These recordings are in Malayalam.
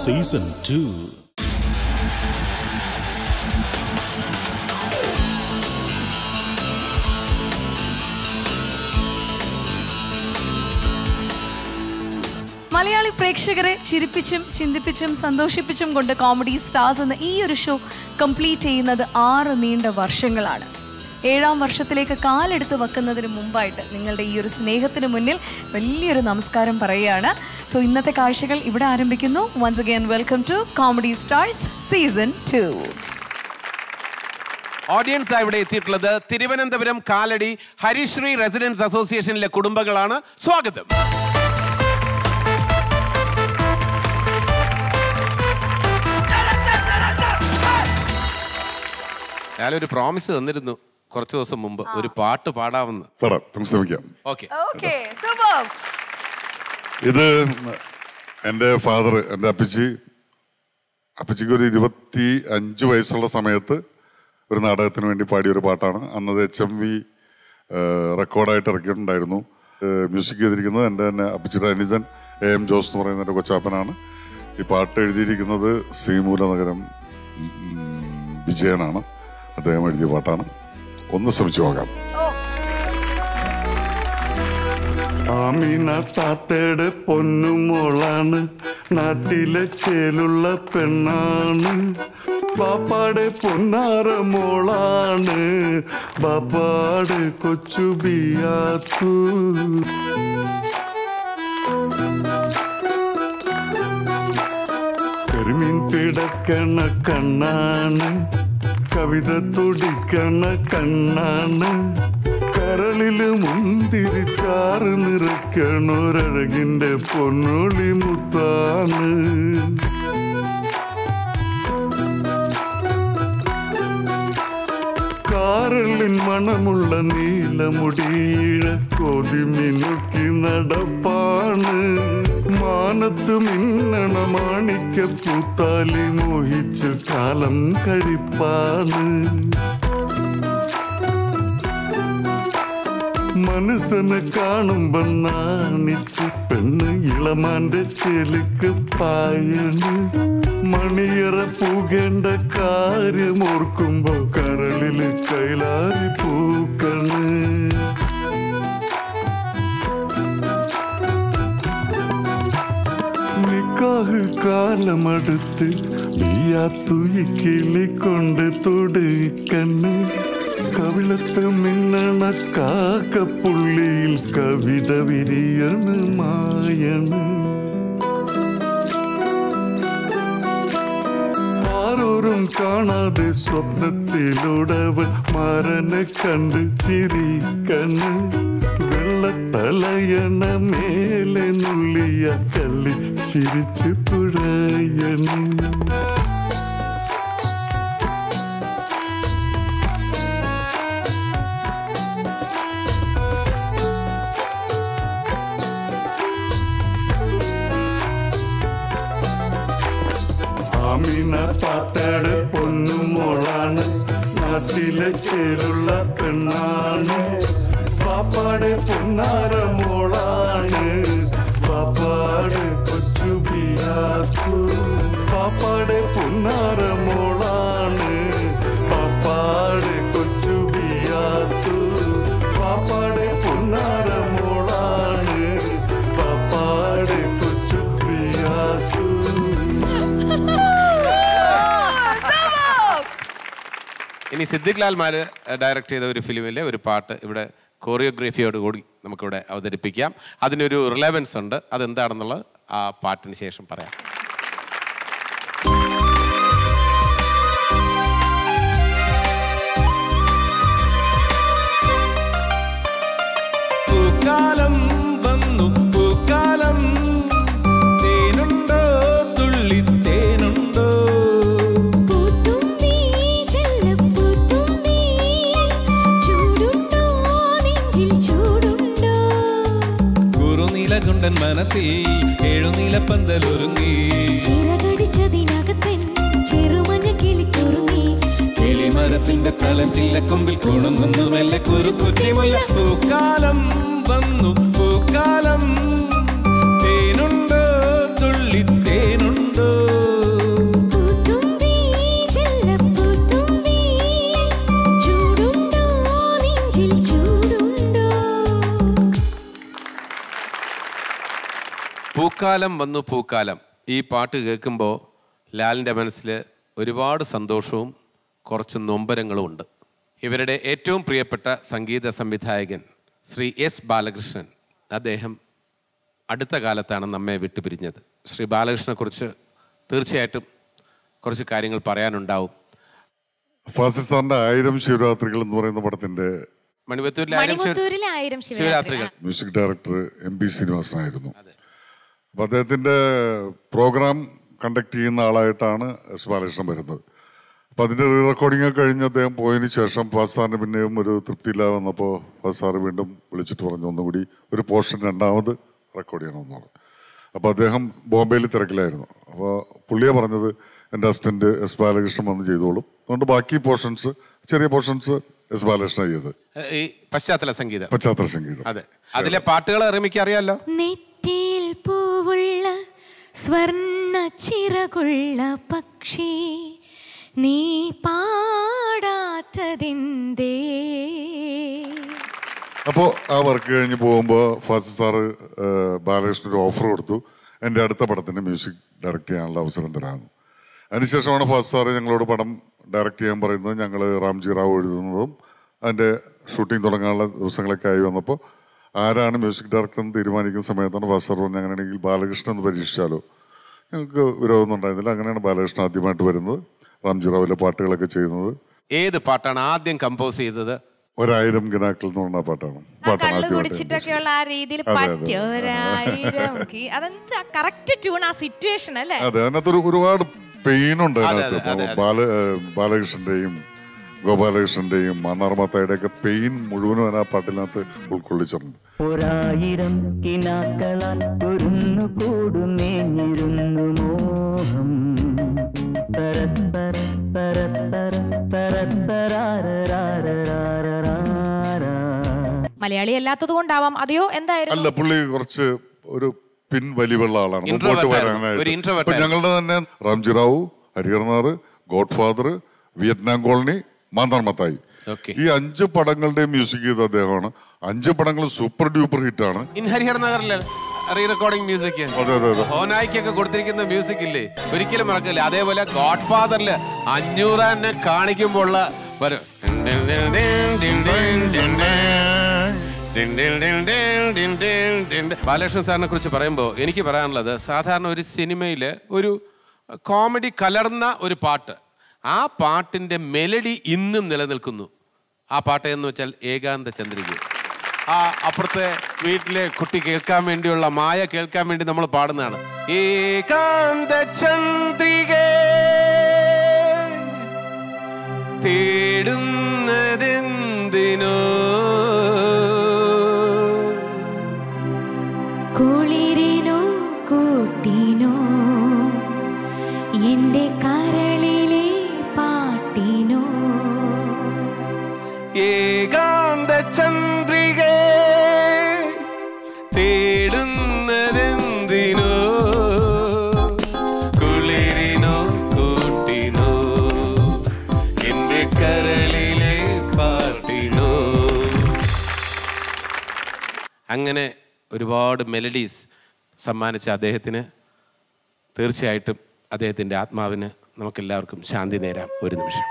സീസൺ ടു മലയാളി പ്രേക്ഷകരെ ചിരിപ്പിച്ചും ചിന്തിപ്പിച്ചും സന്തോഷിപ്പിച്ചും കൊണ്ട് കോമഡി സ്റ്റാർസ് എന്ന ഈ ഒരു ഷോ കംപ്ലീറ്റ് ചെയ്യുന്നത് ആറ് നീണ്ട വർഷങ്ങളാണ് ഏഴാം വർഷത്തിലേക്ക് കാലെടുത്ത് വെക്കുന്നതിന് മുമ്പായിട്ട് നിങ്ങളുടെ ഈ ഒരു സ്നേഹത്തിന് മുന്നിൽ വലിയൊരു നമസ്കാരം പറയുകയാണ് സോ ഇന്നത്തെ കാഴ്ചകൾ ഇവിടെ ആരംഭിക്കുന്നു once again welcome to comedy stars season two audience ഇവിടെ എത്തിയിട്ടുള്ളത് തിരുവനന്തപുരം കാലടി ഹരിശ്രീ റെസിഡൻസ് അസോസിയേഷനിലെ കുടുംബങ്ങളാണ് സ്വാഗതം ഞാനൊരു പ്രോമിസ് തന്നിരുന്നു കുറച്ച് ദിവസം മുമ്പ് ഒരു പാട്ട് പാടാമെന്ന് പാടാം നമുക്ക് ശ്രമിക്കാം ഓക്കെ ഓക്കെ സൂപ്പർ ഇത് എൻ്റെ ഫാദർ എൻ്റെ അപ്പച്ചി അപ്പച്ചിക്ക് ഒരു ഇരുപത്തി അഞ്ച് വയസ്സുള്ള സമയത്ത് ഒരു നാടകത്തിന് വേണ്ടി പാടിയ ഒരു പാട്ടാണ് അന്നത് എച്ച് എം വി റെക്കോർഡായിട്ട് ഇറക്കിയിട്ടുണ്ടായിരുന്നു മ്യൂസിക് ചെയ്തിരിക്കുന്നത് എൻ്റെ തന്നെ അപ്പച്ചിയുടെ അനുജൻ എ എം ജോസ് എന്ന് പറയുന്ന എൻ്റെ കൊച്ചാപ്പനാണ് ഈ പാട്ട് എഴുതിയിരിക്കുന്നത് ശ്രീമൂലനഗരം ഉം, വിജയനാണ് അദ്ദേഹം എഴുതിയ പാട്ടാണ് ഒന്ന് ശ്രമിച്ചു നോക്കാം ആമീന താത്തയുടെ പൊന്നുമോളാണ് നാട്ടിലെ ചേലുള്ള പെണ്ണാണ് ബാപ്പാടെ പൊന്നാര മോളാണ് ബാപ്പാടെ കൊച്ചു ബിയാത്തു കരിമീൻ പിടക്കണ കണ്ണാണ് കവിത തുടിക്കണ കണ്ണാണ് കരളില് മുന്തിരിച്ചാറ് നിറയ്ക്കണൊരഴകിന്റെ പൊന്നൊളി മുത്താണ് കാരളിൻ മണമുള്ള നീലമുടിയിഴ കൊതി മിനുക്കി നടപ്പാണ് മാനത്ത് മിന്നണ മാണിക്ക പൂത്താലി മോഹിച്ച് കാലം കഴിപ്പാണ് മനസ്സിനെ കാണുമ്പോ നാണിച്ച് പെണ്ണ് ഇളമാന്റെ ചെലുക്ക് പായണ് മണിയറ പൂകേണ്ട കാര്യം ഓർക്കുമ്പോ കരളില് കൈലാരി പൂക്കണ് നിക്കാഹ് കാലമടുത്ത് നീയാത്തുയി കിളി കൊണ്ട് തൊടുക്കണ്ണ് കവിളത്ത് മിന്നണ കാക്കപ്പുള്ളിയിൽ കവിത വിരിയണ് മായണ് ആരോരും കാണാതെ സ്വപ്നത്തിലൂടവൾ മരനെ കണ്ട് ചിരിക്കണ് വെള്ളത്തലയണ മേലെ നുള്ളിയ കള്ളി ചിരിച്ചു പുഴയണ് ആമീന പാത്തയുടെ പൊന്നുമോളാണ് നാട്ടിലെ ചേലുള്ള പെണ്ണാണ് പാപ്പാടെ പൊന്നാര മോളാണ് പാപ്പാട് കൊച്ചു ബിയാത്തു പാപ്പാടെ പൊന്നാര മോളാണ് പാപ്പാട് കൊച്ചു ബിയാത്തു പാപ്പാടെ പൊന്നാര മോളാണ് പാപ്പാടെ കൊച്ചു ബിയാത്തു ഇനി സിദ്ദിഖ് ലാൽമാര് ഡയറക്റ്റ് ചെയ്ത ഒരു ഫിലിമിലെ ഒരു പാട്ട് ഇവിടെ കോറിയോഗ്രഫിയോട് കൂടി നമുക്കിവിടെ അവതരിപ്പിക്കാം അതിനൊരു റിലവൻസ് ഉണ്ട് അതെന്താണെന്നുള്ളത് ആ പാട്ടിന് ശേഷം പറയാം പൂക്കാലം വന്നു പൂക്കാലം തേനുണ്ടോ തുള്ളി തേനുണ്ടോ പൂത്തുമ്പി ചെല്ലപ്പൂത്തുമ്പി ചൂടുണ്ടോ നെഞ്ചിൽ ചൂടുണ്ടോ കുറുനീലകുണ്ടൻ മനസ്സിൽ ഏഴുനീലപ്പന്തലൊരുങ്ങി ചിറകടിച്ചതിനകത്തൻ ചെറുമഞ്ഞ കിളിക്കുറുങ്ങി കിളിമരത്തിന്റെ തലം ചില്ലക്കൊമ്പിൽ കുണുങ്ങുന്നു മെല്ലെ കുറുക്കുറ്റിമുല്ല പൂക്കാലം വന്നു പൂക്കാലം തേനുണ്ടോ തുള്ളി തേനുണ്ടോ പൂക്കാലം വന്നു പൂക്കാലം ഈ പാട്ട് കേൾക്കുമ്പോൾ ലാലിൻ്റെ മനസ്സിൽ ഒരുപാട് സന്തോഷവും കുറച്ച് നൊമ്പരങ്ങളും ഉണ്ട് ഇവരുടെ ഏറ്റവും പ്രിയപ്പെട്ട സംഗീത സംവിധായകൻ ശ്രീ എസ് ബാലകൃഷ്ണൻ അദ്ദേഹം അടുത്ത കാലത്താണ് നമ്മെ വിട്ടുപിരിഞ്ഞത് ശ്രീ ബാലകൃഷ്ണനെക്കുറിച്ച് തീർച്ചയായിട്ടും കുറച്ച് കാര്യങ്ങൾ പറയാനുണ്ടാവും ഫാസിൽ സാറിന്റെ ആയിരം ശിവരാത്രികൾ എന്ന് പറയുന്ന പടത്തിന്റെ മണിപത്തൂരിലെ ആയിരം ശിവ- മണിമുത്തൂരിലെ ആയിരം ശിവരാത്രികൾ ശിവരാത്രികൾ മ്യൂസിക് ഡയറക്ടർ എം പി ശ്രീനിവാസനായിരുന്നു അപ്പൊ അദ്ദേഹത്തിന്റെ പ്രോഗ്രാം കണ്ടക്ട് ചെയ്യുന്ന ആളായിട്ടാണ് എസ് ബാലകൃഷ്ണൻ വരുന്നത് അപ്പൊ അതിന്റെ റീ റെക്കോർഡിംഗ് ഒക്കെ കഴിഞ്ഞ് അദ്ദേഹം പോയതിന് ശേഷം ഫാസ് സാറിന് പിന്നെയും ഒരു തൃപ്തിയില്ലാതെ വന്നപ്പോൾ ഫാസ് സാറ് വീണ്ടും വിളിച്ചിട്ട് പറഞ്ഞു ഒന്നുകൂടി ഒരു പോർഷൻ രണ്ടാമത് റെക്കോർഡ് ചെയ്യണമെന്ന് പറഞ്ഞു അപ്പോൾ അദ്ദേഹം ബോംബെയിൽ തിരക്കിലായിരുന്നു അപ്പോൾ പുള്ളിയെ പറഞ്ഞത് എൻ്റെ അസിസ്റ്റന്റ് എസ് ബാലകൃഷ്ണൻ വന്ന് ചെയ്തോളും അതുകൊണ്ട് ബാക്കി പോർഷൻസ് ചെറിയ പോർഷൻസ് എസ് ബാലകൃഷ്ണൻ ചെയ്തത് ഈ പശ്ചാത്തല സംഗീതം പശ്ചാത്തല സംഗീതം അതെ അതിലെ പാട്ടുകൾ റിമിക്ക് അറിയാലോ നെറ്റിയിൽ പൂവുള്ള സ്വർണ്ണ ചിറകുള്ള പക്ഷി നീ പാടാത്തതെന്തേ അപ്പോൾ ആ വർക്ക് കഴിഞ്ഞ് പോകുമ്പോൾ ഫാസിൽ സാറ് ബാലകൃഷ്ണൻ ഒരു ഓഫർ കൊടുത്തു എൻ്റെ അടുത്ത പടത്തിന് മ്യൂസിക് ഡയറക്റ്റ് ചെയ്യാനുള്ള അവസരം തരാമെന്ന് അതിനുശേഷമാണ് ഫാസിൽ സാറ് ഞങ്ങളോട് പടം ഡയറക്റ്റ് ചെയ്യാൻ പറയുന്നത് ഞങ്ങൾ റാംജി റാവു എഴുതുന്നതും അതിൻ്റെ ഷൂട്ടിംഗ് തുടങ്ങാനുള്ള ദിവസങ്ങളൊക്കെ ആയി വന്നപ്പോൾ ആരാണ് മ്യൂസിക് ഡയറക്ടർ എന്ന് തീരുമാനിക്കുന്ന സമയത്താണ് ഫാസിൽ സാർ പറഞ്ഞത് അങ്ങനെയാണെങ്കിൽ ബാലകൃഷ്ണൻ എന്ന് പരീക്ഷിച്ചാലോ ഞങ്ങൾക്ക് വിരോധമൊന്നും ഉണ്ടായിരുന്നില്ല അങ്ങനെയാണ് ബാലകൃഷ്ണൻ ആദ്യമായിട്ട് വരുന്നത് റാംജി റാവുവിലെ പാട്ടുകളൊക്കെ ചെയ്യുന്നത് ഏത് പാട്ടാണ് ആദ്യം കമ്പോസ് ചെയ്തത് ഒരായിരം ഗിനാക്കൾ എന്ന് പറഞ്ഞ പാട്ടാണ് ആ പാട്ടാണ് കള്ളു ആദ്യമായിട്ട് കുടിച്ചിട്ടൊക്കെയുള്ള ആ രീതിയിൽ അതെ, അതെ. പറ്റൊരായിരം കി- അതെന്താ കറക്റ്റ് ട്യൂൺ ആ സിറ്റുവേഷൻ അല്ലേ അതെ അതിനകത്തൊരു ഒരുപാട് പെയിൻ ഉണ്ട് അതെ, അതിനകത്ത് അതെ, അതെ. ബാല ഏഹ് ബാലകൃഷ്ണന്റെയും ഗോപാലകൃഷ്ണന്റെയും മന്നാർമത്തായുടെ ഒക്കെ പെയിൻ മുഴുവനും അതിന് ആ പാട്ടിനകത്ത് ഉൾക്കൊള്ളിച്ചിട്ടുണ്ട് ഒരായിരം കിനാക്കളാൽ ഒരുന്നു കൂടുമേഞ്ഞിരുന്നു മോഹം തരത്തര തരത്തര തരത്തരാരരാരരാരരാ മലയാളി അല്ലാത്തത് കൊണ്ടാവാം അതെയോ എന്തായിരുന്നു അല്ല പുള്ളി കുറച്ച് ഒരു പിൻവലിവുള്ള ആളാണ് Introvert മുമ്പോട്ട് ആയിരുന്നു. വരാനായിട്ട് ഒരു introvert ഇപ്പൊ ഞങ്ങളുടെ തന്നെ Ramji Rao Harihar Nagar God Father Vietnam Colony Mannar Mathai Okay. ഈ അഞ്ച് പടങ്ങളുടെ മ്യൂസിക് ചെയ്ത അദ്ദേഹമാണ് അഞ്ച് പടങ്ങൾ സൂപ്പർ ഡ്യൂപ്പർ ഹിറ്റാണ് ഇൻ ഹരിഹർ നഗറിലെ റീ റെക്കോർഡിംഗ് മ്യൂസിക് അതെ അതെ അതെ ഹോനായിക്കൊക്കെ കൊടുത്തിരിക്കുന്ന മ്യൂസിക് ഇല്ലേ ഒരിക്കലും മറക്കില്ല അതേപോലെ ഗോഡ് ഫാദറില് അഞ്ഞൂറാനെ കാണിക്കുമ്പോൾ ഉള്ള ഒരു ബാലകൃഷ്ണൻ സാറിനെ കുറിച്ച് പറയുമ്പോൾ എനിക്ക് പറയാനുള്ളത് സാധാരണ ഒരു സിനിമയിൽ ഒരു കോമഡി കലർന്ന ഒരു പാട്ട് ആ പാട്ടിൻ്റെ മെലഡി ഇന്നും നിലനിൽക്കുന്നു ആ പാട്ട് എന്ന് വെച്ചാൽ ഏകാന്ത ചന്ദ്രിക ആ അപ്പുറത്തെ വീട്ടിലെ കുട്ടി കേൾക്കാൻ വേണ്ടിയുള്ള മായ കേൾക്കാൻ വേണ്ടി നമ്മൾ പാടുന്നതാണ് ഏകാന്ത ചന്ദ്രിക തേടുന്നതെന്തിനോ കുളിരിനോ കൂട്ടിനോ എന്റെ കരളിലെ പാട്ടിനോ ഏകാന്ത ചന്ദ്രിക തേടുന്നതെന്തിനോ കുളിരിനോ കൂട്ടിനോ എന്റെ കരളിലെ പാട്ടിനോ അങ്ങനെ ഒരുപാട് മെലഡീസ് സമ്മാനിച്ച അദ്ദേഹത്തിന് തീർച്ചയായിട്ടും അദ്ദേഹത്തിൻ്റെ ആത്മാവിന് നമുക്കെല്ലാവർക്കും ശാന്തി നേരാം ഒരു നിമിഷം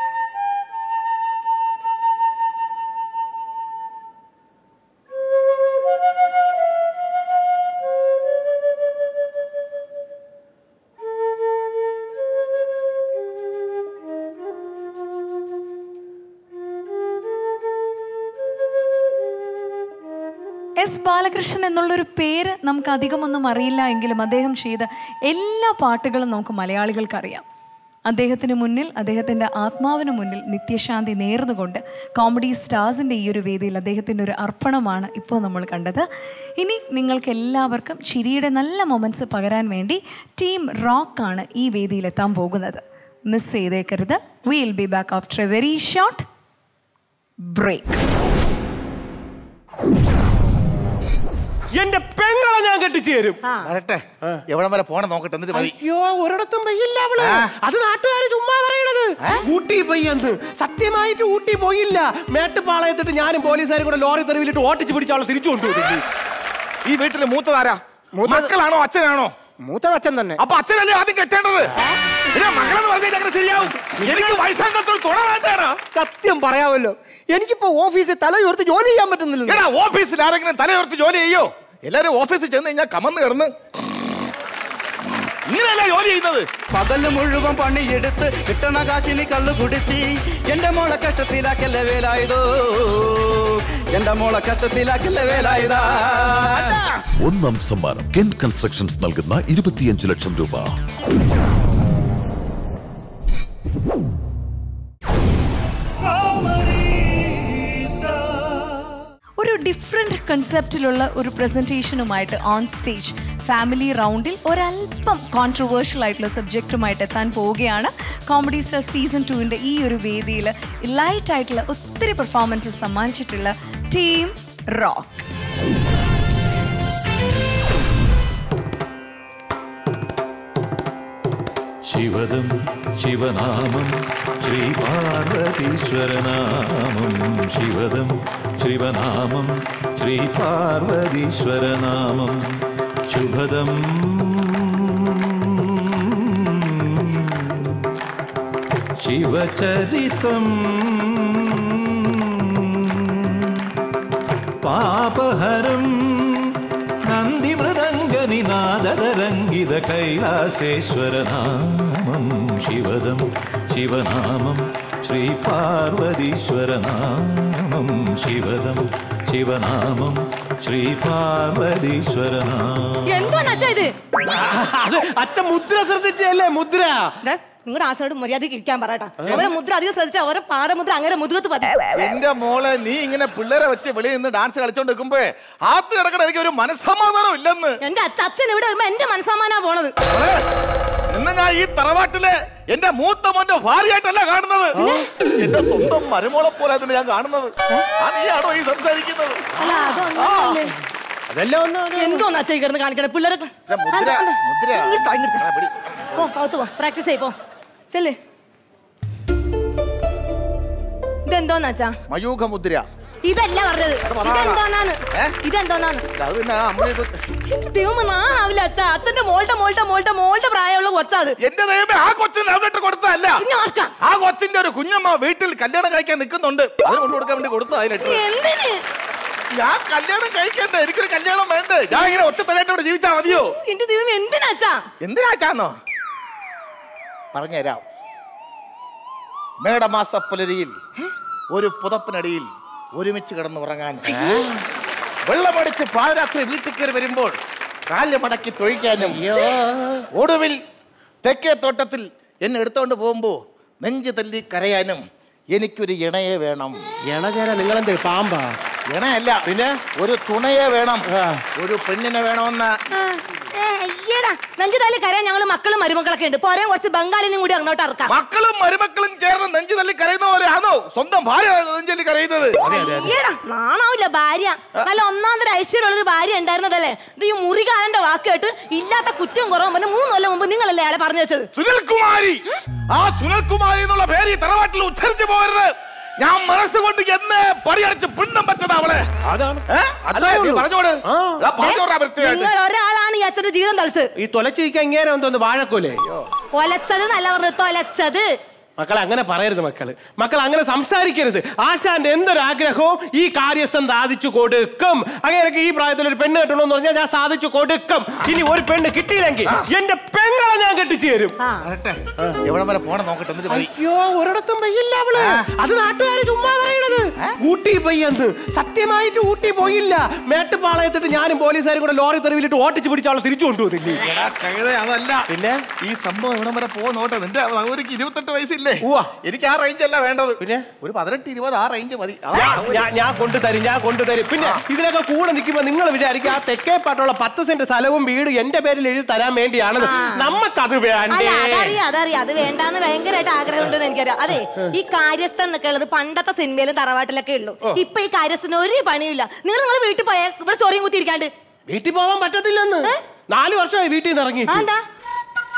എസ് ബാലകൃഷ്ണൻ എന്നുള്ളൊരു പേര് നമുക്ക് അധികമൊന്നും അറിയില്ല എങ്കിലും അദ്ദേഹം ചെയ്ത എല്ലാ പാട്ടുകളും നമുക്ക് മലയാളികൾക്ക് അറിയാം അദ്ദേഹത്തിന് മുന്നിൽ അദ്ദേഹത്തിൻ്റെ ആത്മാവിന് മുന്നിൽ നിത്യശാന്തി നേർന്നുകൊണ്ട് കോമഡി സ്റ്റാർസിൻ്റെ ഈ ഒരു വേദിയിൽ അദ്ദേഹത്തിൻ്റെ ഒരു അർപ്പണമാണ് ഇപ്പോൾ നമ്മൾ കണ്ടത് ഇനി നിങ്ങൾക്ക് എല്ലാവർക്കും ചിരിയുടെ നല്ല മൊമെൻറ്റ്സ് പകരാൻ വേണ്ടി ടീം റോക്കാണ് ഈ വേദിയിലെത്താൻ പോകുന്നത് മിസ് ചെയ്തേക്കരുത് will be back after a very short break എന്റെ പെങ്ങളെ ഞാൻ കെട്ടിച്ചു തരും വരട്ടെ എവിടം വരെ പോണം നോക്കട്ടെ എന്നിട്ട് മതി അയ്യോ ഒരിടത്തും പെയ്യില്ല അവള് അത് നാട്ടുകാര് ചുമ്മാ പറയണത് ഊട്ടി പെയ്യെന്ന് സത്യമായിട്ട് ഊട്ടി പോയില്ല മേട്ടുപാളയത്തിട്ട് ഞാനും പോലീസുകാരും കൂടെ ലോറി തെരുവിലിട്ട് ഓട്ടിച്ച് പിടിച്ച് അവളെ തിരിച്ചു കൊണ്ടുപോയി ഈ വീട്ടിൽ മൂത്തതാരാ മക്കളാണോ അച്ഛനാണോ മൂത്തത് അച്ഛൻ തന്നെ അപ്പൊ അച്ഛനല്ലേ ആദ്യം കെട്ടേണ്ടത് പിന്നെ മകളെന്ന് പറഞ്ഞാൽ അങ്ങനെ ശരിയാവും എനിക്ക് വയസ്സാങ്കത്തോട് തുണ വേണ്ടാണ് സത്യം പറയാമല്ലോ എനിക്കിപ്പോ ഓഫീസിൽ തല ഉയർത്തി ജോലി ചെയ്യാൻ പറ്റുന്നില്ല എടാ ഓഫീസിൽ ആരെങ്കിലും തലയുറച്ച് ജോലി ചെയ്യോ എല്ലാരും ഓഫീസിൽ ചെന്ന് കഴിഞ്ഞാൽ കമന്ന് കിടന്ന് ഇങ്ങനെയല്ല ജോലി ചെയ്യുന്നത് പകല് മുഴുവൻ പണിയെടുത്ത് കിട്ടണ കാശിനി കള്ളു കുടിച്ച് എന്റെ മോളെ കഷ്ടത്തിലാക്കല്ലേ വേലായതോ എന്റെ മോളെ കഷ്ടത്തിലാക്കല്ലേ വേലായതാ ഒന്നാം സമ്മാനം കെൻ കൺസ്ട്രക്ഷൻസ് നൽകുന്ന ഇരുപത്തിയഞ്ച് ലക്ഷം രൂപ ഒരു ഡിഫറെന്റ് കൺസെപ്റ്റിലുള്ള ഒരു പ്രസന്റേഷനുമായിട്ട് ഓൺ സ്റ്റേജ് ഫാമിലി റൗണ്ടിൽ ഒരല്പം കോൺട്രവേഴ്ഷ്യൽ ആയിട്ടുള്ള സബ്ജക്റ്റുമായിട്ട് എത്താൻ പോവുകയാണ് കോമഡി സ്റ്റാർ സീസൺ ടുവിൻ്റെ ഈ ഒരു വേദിയിൽ ലൈറ്റ് ആയിട്ടുള്ള ഒത്തിരി പെർഫോമൻസസ് സമ്മാനിച്ചിട്ടുള്ള ടീം റോക്ക് ശിവദം ശിവനാമം ശ്രീ പാർവതീശ്വരനാമം ശിവദം ശിവനാമം ശ്രീ പാർവതീശ്വരനാമം ശുഭദം ശിവചരിതം പാപഹരം നന്ദിമൃദംഗനിനാദരംഗിത കൈലാസേശ്വരനാമം ശിവദം ശിവനാമം ശ്രീ പാർവതീശ്വരനാമം ശിവദം ശിവനാമം ശ്രീ പാർവതീശ്വരനാമം എന്തോന്ന് അച്ഛാ ഇത് അത് അച്ഛൻ മുദ്ര ശ്രദ്ധിച്ചല്ലേ മുദ്ര നിങ്ങളുടെ ആശയോട് മര്യാദയ്ക്ക് ഇരിക്കാൻ പറയട്ടാ അവരെ മുദ്ര അധികം ശ്രദ്ധിച്ച അവരെ പാദമുദ്ര അങ്ങനെ മുതുകത്ത് പതി എന്റെ മോളെ നീ ഇങ്ങനെ പിള്ളേരെ വെച്ച് വെളിയിൽ നിന്ന് ഡാൻസ് കളിച്ചോണ്ട് നിൽക്കുമ്പോ ആത്ത് കിടക്കണ എനിക്ക് ഒരു മനസ്സമാധാനം ഇല്ലെന്ന് എന്റെ അച്ഛ അച്ഛൻ ഇവിടെ വരുമ്പോ എന്റെ മനസ്സമാനാ പോണത് ഇന്ന് ഞാൻ ഈ തറവാട്ടിലെ എന്റെ മൂത്ത മോന്റെ ഭാര്യയായിട്ടല്ല കാണുന്നത് എന്റെ സ്വന്തം മരുമോളെ പോലെ അതിന് ഞാൻ കാണുന്നത് ആ നീയാണോ ഈ സംസാരിക്കുന്നത് അല്ല അതൊന്നല്ലേ അതെല്ലാം ഒന്ന് എന്തോന്ന് അച്ഛൻ ഈ കിടന്ന് കാണിക്കണേ പിള്ളേരെ മുദ്ര, മുദ്ര. ഇങ്ങോട്ട് വാ, ഇങ്ങോട്ട് വാ. പോ അകത്ത് പോ പ്രാക്ടീസ് ചെയ് പോ ചെല്ലേ ഇതെന്തോന്ന് അച്ഛാ മയൂഖ മുദ്ര ഇതല്ല പറഞ്ഞത് ഇതെന്തോന്നാന്ന് ഏ? ഇതെന്തോന്നാന്ന് അത് പിന്നെ അമ്മ ഇത് എന്റെ ദൈവം നാണാവില്ല അച്ഛാ അച്ഛന്റെ മോളുടെ മോളുടെ മോളുടെ മോളുടെ പ്രായമുള്ള കൊച്ചാ അത് എന്റെ ദൈവമേ ആ കൊച്ചിന് ലവ് ലെറ്റർ കൊടുത്തതല്ല പിന്നെ ആർക്കാ ആ കൊച്ചിന്റെ ഒരു കുഞ്ഞമ്മ വീട്ടിൽ കല്യാണം കഴിക്കാൻ നിൽക്കുന്നുണ്ട് അതിന് കൊണ്ടു കൊടുക്കാൻ വേണ്ടി കൊടുത്തു അതിലിട്ട് എന്തിന് ഞാൻ കല്യാണം കഴിക്കണ്ട എനിക്കൊരു കല്യാണം വേണ്ടേ ഞാൻ ഇങ്ങനെ ഒറ്റ തലയായിട്ട് ഇവിടെ ജീവിച്ചാ മതിയോ എന്റെ ദൈവം എന്തിനാ അച്ഛാ എന്തിനാച്ചാന്നോ പറഞ്ഞുതരാം മേടമാസ പുലരിയിൽ ഒരു പുതപ്പിനടിയിൽ ഒരുമിച്ച് കിടന്നുറങ്ങാൻ വെള്ളമടിച്ച് പാതിരാത്രി വീട്ടിൽ കയറി വരുമ്പോൾ കാല് മടക്കി തൊഴിക്കാനും ഒടുവിൽ തെക്കേ തോട്ടത്തിൽ എന്നെ എടുത്തോണ്ട് പോകുമ്പോ നെഞ്ച് തല്ലി കരയാനും എനിക്കൊരു ഇണയെ വേണം ഇണചേര നിങ്ങളെന്ത് പാമ്പാ ഇണയല്ല പിന്നെ ഒരു തുണയെ വേണം ഒരു പെണ്ണിനെ വേണമെന്ന് ഏ, അയ്യടാ നെഞ്ചുതാലി കരയാൻ ഞങ്ങള് മക്കളും മരുമക്കളൊക്കെ ഉണ്ട് പോരെ കുറച്ച് ബംഗാളിനും കൂടി അങ്ങോട്ട് ഇറക്കാം മക്കളും മരുമക്കളും ചേർന്ന് നെഞ്ചു തല്ലി കരയുന്ന പോലെയാണോ സ്വന്തം ഭാര്യ നെഞ്ചു തല്ലി കരയുന്നത് അയ്യടാ നാണാവില്ല ഭാര്യ നല്ല ഒന്നാം തരം ഐശ്വര്യമുള്ള ഒരു ഭാര്യ ഉണ്ടായിരുന്നതല്ലേ ഇത് ഈ മുറികാരന്റെ വാക്ക് കേട്ട് ഇല്ലാത്ത കുറ്റവും കുറവും പറഞ്ഞ് മൂന്ന് കൊല്ലം മുമ്പ് നിങ്ങളല്ലേ അയാളെ പറഞ്ഞു വെച്ചത് സുനിൽകുമാരി ആ സുനിൽകുമാരി എന്നുള്ള പേര് ഈ തറവാട്ടിൽ ഉച്ചരിച്ചു പോകരുത് ഞാൻ മനസ്സുകൊണ്ട് എന്ന് പടിയടിച്ച് പിണ്ണം വെച്ചത് അവളെ അതാണ് ഏ? അല്ലേ? നീ പറഞ്ഞോട് എടാ, പറഞ്ഞോടാ വൃത്തിയായിട്ട്. നിങ്ങൾ ഒരാളാണ് ഈ അച്ഛന്റെ ജീവിതം തളിച്ചത് ഈ തൊലച്ചിരിക്കാൻ ഇങ്ങനെ എന്തോന്ന് വാഴക്കോലേ കൊലച്ചത് നല്ല പറഞ്ഞത് തൊലച്ചത് മക്കളെ അങ്ങനെ പറയരുത് മക്കള് മക്കൾ അങ്ങനെ സംസാരിക്കരുത് ആശാന്റെ എന്തൊരു ആഗ്രഹവും ഈ കാര്യസ്ഥൻ സാധിച്ചു കൊടുക്കും അങ്ങനെയൊക്കെ ഈ പ്രായത്തിൽ ഒരു പെണ്ണ് കെട്ടണമെന്ന് പറഞ്ഞാൽ ഞാൻ സാധിച്ചു കൊടുക്കും ഇനി ഒരു പെണ്ണ് കിട്ടിയില്ലെങ്കിൽ എന്റെ പെങ്ങളെ ഞാൻ കെട്ടിച്ചു തരും വരട്ടെ. എവിടം വരെ പോണം നോക്കട്ടെ എന്നിട്ട് മതി അയ്യോ ഒരിടത്തും പെയ്യില്ല അവള് അത് നാട്ടുകാര് ചുമ്മാ പറയണത് ഊട്ടി പെയ്യെന്ന് സത്യമായിട്ട് ഊട്ടി പോയില്ല മേട്ടുപാളയത്തിട്ട് ഞാനും പോലീസുകാരും കൂടെ ലോറി തെരുവിലിട്ട് ഓട്ടിച്ച് പിടിച്ച് അവളെ തിരിച്ചു കൊണ്ടുപോകുന്നില്ലേ എടാ, കഴുത, അതല്ല പിന്നെ ഈ സംഭവം എവിടം വരെ പോകും നോട്ടെ നിന്റെ സൗകര്യക്ക് ഇരുപത്തെട്ട് വയസ്സില്ലേ ഉവ്വ. എനിക്ക് ആ റേഞ്ച് അല്ല വേണ്ടത് പിന്നെ ഒരു പതിനെട്ട് ഇരുപത് ആ റേഞ്ച് മതി അതാ ഞാൻ- ഞാൻ- ഞാൻ കൊണ്ടുതരും ഞാൻ കൊണ്ടുതരും പിന്നെ ഇതിനൊക്കെ കൂടെ നിൽക്കുമ്പോ നിങ്ങൾ വിചാരിക്കും ആ തെക്കേപ്പാട്ടുള്ള പത്ത് സെന്റ് സ്ഥലവും വീട് എന്റെ പേരിൽ എഴുതി തരാൻ വേണ്ടിയാണെന്ന് നമുക്കത് അല്ല വേണ്ടേ അതറിയാം അതറിയാം അത് വേണ്ടാന്ന് ഭയങ്കരമായിട്ട് ആഗ്രഹം ഉണ്ടെന്ന് എനിക്കറിയാം അതെ ഈ കാര്യസ്ഥൻ എന്നൊക്കെ ഉള്ളത് പണ്ടത്തെ സിനിമയിലും തറവാട്ടിലൊക്കെ ഉള്ളൂ ഇപ്പൊ ഈ കാര്യസ്ഥന് ഒരു പണിയില്ല നിങ്ങൾ നിങ്ങൾ വീട്ടിൽ പോയാ ഇവിടെ ചോറിയും കുത്തിയിരിക്കാണ്ട് വീട്ടിൽ പോവാൻ പറ്റത്തില്ലെന്ന് നാല് വർഷമായി വീട്ടിൽ നിന്ന് ഇറങ്ങി ആ, എന്താ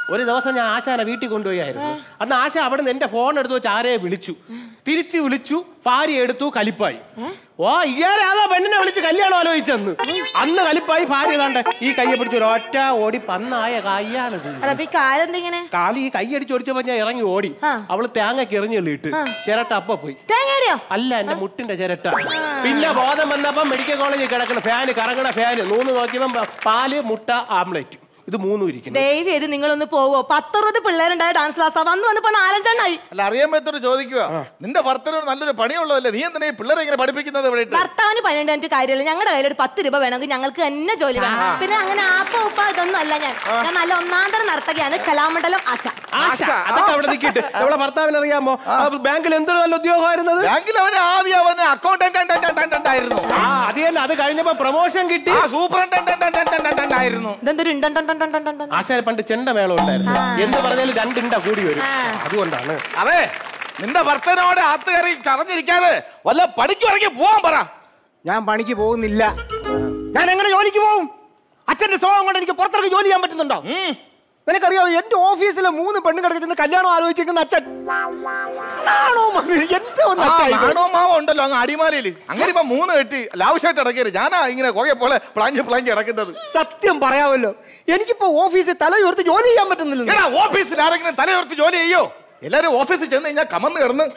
ഒരു ദിവസം ഞാൻ ആശാനെ വീട്ടിൽ കൊണ്ടുപോയായിരുന്നു അന്ന് ആശ അവിടെ നിന്ന് എന്റെ ഫോൺ എടുത്ത് വെച്ച് ആരെയെ വിളിച്ചു തിരിച്ചു വിളിച്ചു ഭാര്യ എടുത്തു കലിപ്പായി ഓ ഇയാരെ അതാ പെണ്ണിനെ വിളിച്ച് കല്യാണം ആലോചിച്ചെന്ന് അന്ന് കലിപ്പായി ഭാര്യ കണ്ട ഈ കയ്യെ പിടിച്ച് ഒരു ഒറ്റ ഓടി പന്നായ കയ്യാണിത് അല്ല അപ്പൊ ഈ കാലെന്തിങ്ങനെ കാലി ഈ കൈ അടിച്ച് ഓടിച്ചപ്പോ ഞാൻ ഇറങ്ങി ഓടി അവള് തേങ്ങയ്ക്ക് എറിഞ്ഞിട്ട് ചിരട്ട അപ്പ പോയി തേങ്ങയുടെയോ അല്ല എന്റെ മുട്ടിന്റെ ചിരട്ട പിന്നെ ബോധം വന്നപ്പോ മെഡിക്കൽ കോളേജിൽ കിടക്കണ ഫാന് കറങ്ങണ ഫാന് നൂന്ന് നോക്കിയപ്പോ പ- പാല് മുട്ട ആംലേറ്റ് ഇത് മൂന്നും ഇരിക്കുന്നു ദയവ് ചെയ്ത് നിങ്ങളൊന്ന് പോവോ പത്തറുപത് പിള്ളേരുണ്ടായ ഡാൻസ് ക്ലാസ്സാ വന്ന് വന്നപ്പോ നാലഞ്ചെണ്ണായി അല്ല അറിയാൻ പറ്റോട് ചോദിക്കുക നിന്റെ ഭർത്തനോട് നല്ലൊരു പണിയുള്ളതല്ലേ നീ എന്തിനാ ഈ പിള്ളേരെ ഇങ്ങനെ പഠിപ്പിക്കുന്നത് ഇവിടെ ഇട്ട്? ഭർത്താവിന് പണിയുണ്ടായിട്ട് കാര്യമില്ല ഞങ്ങളുടെ കയ്യിൽ ഒരു പത്ത് രൂപ വേണമെങ്കിൽ ഞങ്ങൾക്ക് തന്നെ ജോലി വേണം പിന്നെ അങ്ങനെ ആപ്പ ഉപ്പ ഇതൊന്നും അല്ല ഞാൻ ഞാൻ നല്ല ഒന്നാം തരം നർത്തകിയാണ് കലാമണ്ഡലം ആശ ആശ അതൊക്കെ അവിടെ നിൽക്കിട്ട് അവളെ ഭർത്താവിന് അറിയാമോ ആ ബാങ്കിൽ എന്തൊരു നല്ല ഉദ്യോഗമായിരുന്നത് ബാങ്കിൽ അവന് ആദ്യം അവന് അക്കൗണ്ടന്റ് ആയിരുന്നു ആ അത് തന്നെ അത് കഴിഞ്ഞപ്പോ പ്രൊമോഷൻ കിട്ടി ആ സൂപ്രണ്ടന്റ് ആയിരുന്നു ഇതെന്തൊരു ഇണ്ടൻ ആശാൻ പണ്ട് ചെണ്ട മേളം ഉണ്ടായിരുന്നു എന്ത് പറഞ്ഞാലും രണ്ടിണ്ട കൂടി വരും അതുകൊണ്ടാണ് അതെ നിന്റെ ഭർത്തനോട് ആത്ത് കയറി ചറഞ്ഞിരിക്കാതെ വല്ല പണിക്ക് ഇറങ്ങി പോവാൻ പറ ഞാൻ പണിക്ക് പോകുന്നില്ല ഞാൻ എങ്ങനെ ജോലിക്ക് പോകും അച്ഛന്റെ സ്വഭാവം കൊണ്ട് എനിക്ക് പുറത്തിറങ്ങി ജോലി ചെയ്യാൻ പറ്റുന്നുണ്ടോ നിനക്കറിയാമോ എന്റെ ഓഫീസിലെ മൂന്ന് പെണ്ണുങ്ങൾക്ക് ചെന്ന് കല്യാണം ആലോചിക്കുന്ന അച്ഛൻ നാണോ മകനെ, എന്തോ ഒന്ന് ആ, അച്ഛാ ഇത്. നാണോ മാവോ ഉണ്ടല്ലോ അങ്ങ് അടിമാലിയിൽ അങ്ങനെ ഇപ്പൊ മൂന്ന് കെട്ടി ലാവശ്യമായിട്ട് ഇടക്കരുത് ഞാനാ ഇങ്ങനെ കുറെ പോലെ പ്ലാഞ്ച് പ്ലാഞ്ച് ഇറക്കുന്നത് സത്യം പറയാമല്ലോ എനിക്കിപ്പോ ഓഫീസിൽ തല ഉയർത്തി ജോലി ചെയ്യാൻ പറ്റുന്നില്ല എടാ, ഓഫീസിൽ ആരെങ്കിലും തലയുറച്ച് ജോലി ചെയ്യോ എല്ലാരും ഓഫീസിൽ ചെന്ന് കഴിഞ്ഞാൽ കമന്ന് കിടന്ന്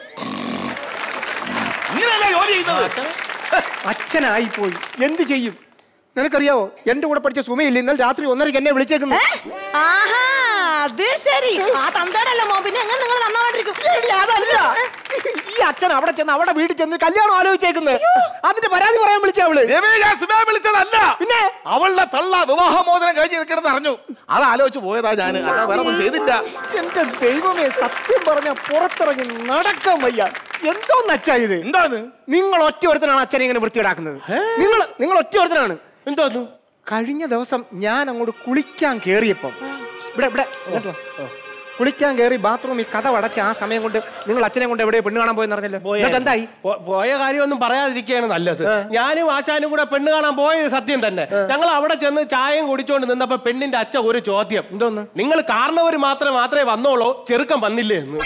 ഇങ്ങനെയല്ല ജോലി ചെയ്യുന്നത് അച്ഛനായി പോയി എന്ത് ചെയ്യും നിനക്കറിയാവോ എന്റെ കൂടെ പഠിച്ച സുമയില്ല ഇന്നലെ രാത്രി ഒന്നരക്ക് എന്നെ വിളിച്ചേക്കുന്നു ആഹാ അത് ശരി ആ തന്തേടല്ല മോ പിന്നെ എങ്ങനെ നിങ്ങൾ നന്നാവാണ്ടിരിക്കും എടി, അതല്ല ഈ അച്ഛൻ അവിടെ ചെന്ന് അവിടെ വീട്ടിൽ ചെന്ന് കല്യാണം ആലോചിച്ചേക്കുന്നത് അതിന്റെ പരാതി പറയാൻ വിളിച്ച അവള് രവി, ഞാൻ സുമയെ വിളിച്ചതല്ല പിന്നെ അവളുടെ തള്ള വിവാഹമോചനം കഴിഞ്ഞ് നിൽക്കണമെന്ന് അറിഞ്ഞു അത് ആലോചിച്ച് പോയതാ ഞാൻ അതാ വേറെ ഒന്നും ചെയ്തില്ല എന്റെ ദൈവമേ സത്യം പറഞ്ഞ പുറത്തിറങ്ങി നടക്കാൻ വയ്യ എന്തോന്ന് അച്ഛാ ഇത് എന്താണ് നിങ്ങൾ ഒറ്റ ഒരുത്തനാണ് അച്ഛനെ ഇങ്ങനെ വൃത്തിയിടാക്കുന്നത് നിങ്ങൾ നിങ്ങൾ ഒറ്റ ഒരുത്തനാണ് എന്തോന്നു കഴിഞ്ഞ ദിവസം ഞാൻ അങ്ങോട്ട് കുളിക്കാൻ കേറിയപ്പം ഇവിടെ ഇവിടെ ഇങ്ങോട്ട് വാ. കുളിക്കാൻ കയറി ബാത്റൂമിൽ കഥ അടച്ച ആ സമയം കൊണ്ട് നിങ്ങൾ അച്ഛനെ കൊണ്ട് എവിടെ പെണ്ണ് കാണാൻ പോയെന്ന് പറഞ്ഞല്ലോ എന്നിട്ട് എന്തായി പോ- പോയ കാര്യമൊന്നും പറയാതിരിക്കുകയാണ് നല്ലത് ഞാനും ആശാനും കൂടെ പെണ്ണ് കാണാൻ പോയത് സത്യം തന്നെ ഞങ്ങൾ അവിടെ ചെന്ന് ചായയും കുടിച്ചോണ്ട് നിന്നപ്പോ പെണ്ണിന്റെ അച്ഛ ഒരു ചോദ്യം എന്തോന്ന് നിങ്ങൾ കാരണവർ മാത്രം മാത്രമേ വന്നോളൂ ചെറുക്കൻ വന്നില്ലേ എന്ന്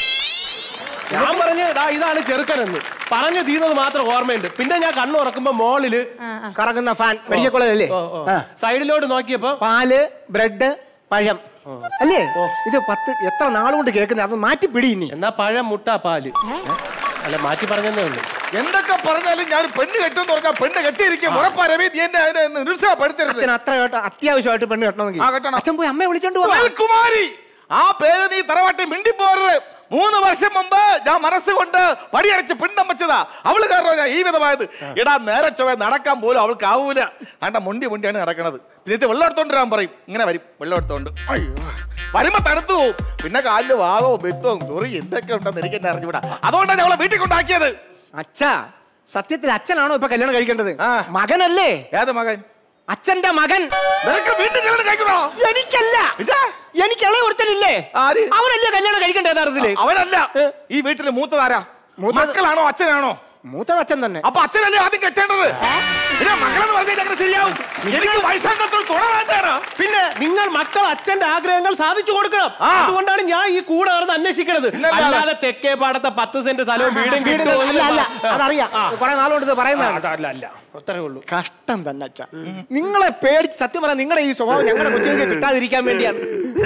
ഞാൻ പറഞ്ഞു "ദാ ഇതാണ് ചെറുക്കനെന്ന് പറഞ്ഞു തീർന്നത് മാത്രം ഓർമ്മയുണ്ട് പിന്നെ ഞാൻ കണ്ണു തുറക്കുമ്പോ മോളില് കറങ്ങുന്ന ഫാൻ മെഡിക്കൽ കോളേജ് ഓ, ഓ. സൈഡിലോട്ട് നോക്കിയപ്പോ പാല് ബ്രെഡ് പഴം അല്ലേ ഇത് പത്ത് എത്ര നാളുകൊണ്ട് കേൾക്കുന്നത് അത് മാറ്റി പിടി ഇനി എന്നാ പഴം മുട്ട പാല് അല്ല മാറ്റി പറഞ്ഞതേ ഉള്ളൂ എന്തൊക്കെ പറഞ്ഞാലും ഞാൻ പെണ്ണ് കെട്ടുമെന്ന് പറഞ്ഞാൽ പെണ്ണ് കെട്ടിയിരിക്കും ഉറപ്പാ രവി നീ എന്നെ അതിനെ നിരുത്സാഹപ്പെടുത്തരുത് അച്ഛൻ അത്ര കേട്ടോ അത്യാവശ്യമായിട്ട് പെണ്ണ് കെട്ടണമെങ്കിൽ ആ, കെട്ടണം. അച്ഛൻ പോയി അമ്മയെ വിളിച്ചോണ്ട് പോവാ കുമാരി ആ പേര് നീ തറവാട്ടി മിണ്ടിപ്പോരുത് മൂന്ന് വർഷം മുമ്പ് ഞാൻ മനസ്സുകൊണ്ട് പടിയടച്ച് പിണ്ടം വെച്ചതാ അവള് കാരണം ഞാൻ ഈ വിധമായത് എടാ നേരെ ചൊവ്വ നടക്കാൻ പോലും അവൾക്ക് ആവൂല അണ്ട മുണ്ടി മുണ്ടിയാണ് നടക്കണത് പിന്നെ ഇത് വെള്ളം എടുത്തോണ്ട് വരാൻ പറയും ഇങ്ങനെ വരും വെള്ളം എടുത്തോണ്ട് അയ്യോ. വരുമ്പോ തണുത്തു പോവും പിന്നെ കാലില് വാദവും ബെത്തവും ചൊറി എന്തൊക്കെ ഉണ്ടെന്ന് എനിക്ക് എന്നെ അറിഞ്ഞൂടാ അതുകൊണ്ടാണ് ഞങ്ങളെ വീട്ടിൽ കൊണ്ടാക്കിയത് അച്ഛാ സത്യത്തിൽ അച്ഛനാണോ ഇപ്പൊ കല്യാണം കഴിക്കേണ്ടത് ആ. മകനല്ലേ ഏത് മകൻ അച്ഛന്റെ മകൻ നിനക്ക് വീണ്ടും കല്യാണം കഴിക്കണോ എനിക്കല്ല എനിക്ക് ഇളയ ഒരുത്തനില്ലേ ആര്? അവനല്ലേ കല്യാണം കഴിക്കേണ്ട യഥാർത്ഥത്തില് അവനല്ല ഈ വീട്ടില് മൂത്തതാരാ മക്കളാണോ അച്ഛനാണോ മൂത്തത് അച്ഛൻ തന്നെ അപ്പൊ അച്ഛനല്ലേ ആദ്യം കെട്ടേണ്ടത് പിന്നെ മകളെന്ന് പറഞ്ഞാൽ അങ്ങനെ ശരിയാവും എനിക്ക് വയസ്സാങ്കത്തോൾ തുണ വേണ്ടാണ് പിന്നെ നിങ്ങൾ മക്കൾ അച്ഛന്റെ ആഗ്രഹങ്ങൾ സാധിച്ചു കൊടുക്കണം ആ. അതുകൊണ്ടാണ് ഞാൻ ഈ കൂടെ നടന്ന് അന്വേഷിക്കണത് പിന്നല്ലാതെ. അല്ലാതെ തെക്കേ പാടത്തെ പത്ത് സെന്റ് സ്ഥലവും വീടും വീട് കിട്ടുമോ അല്ല അല്ല അതറിയാം കുറെ നാളുകൊണ്ട് ഇത് പറയുന്നതാണ് അതല്ല അല്ല അത്രേ ഉള്ളൂ കഷ്ടം തന്നെ അച്ഛ നിങ്ങളെ പേടിച്ച് സത്യം പറയാം നിങ്ങളുടെ ഈ സ്വഭാവം ഞങ്ങളുടെ കൊച്ചുങ്ങൾക്ക് കിട്ടാതിരിക്കാൻ വേണ്ടിയാണ്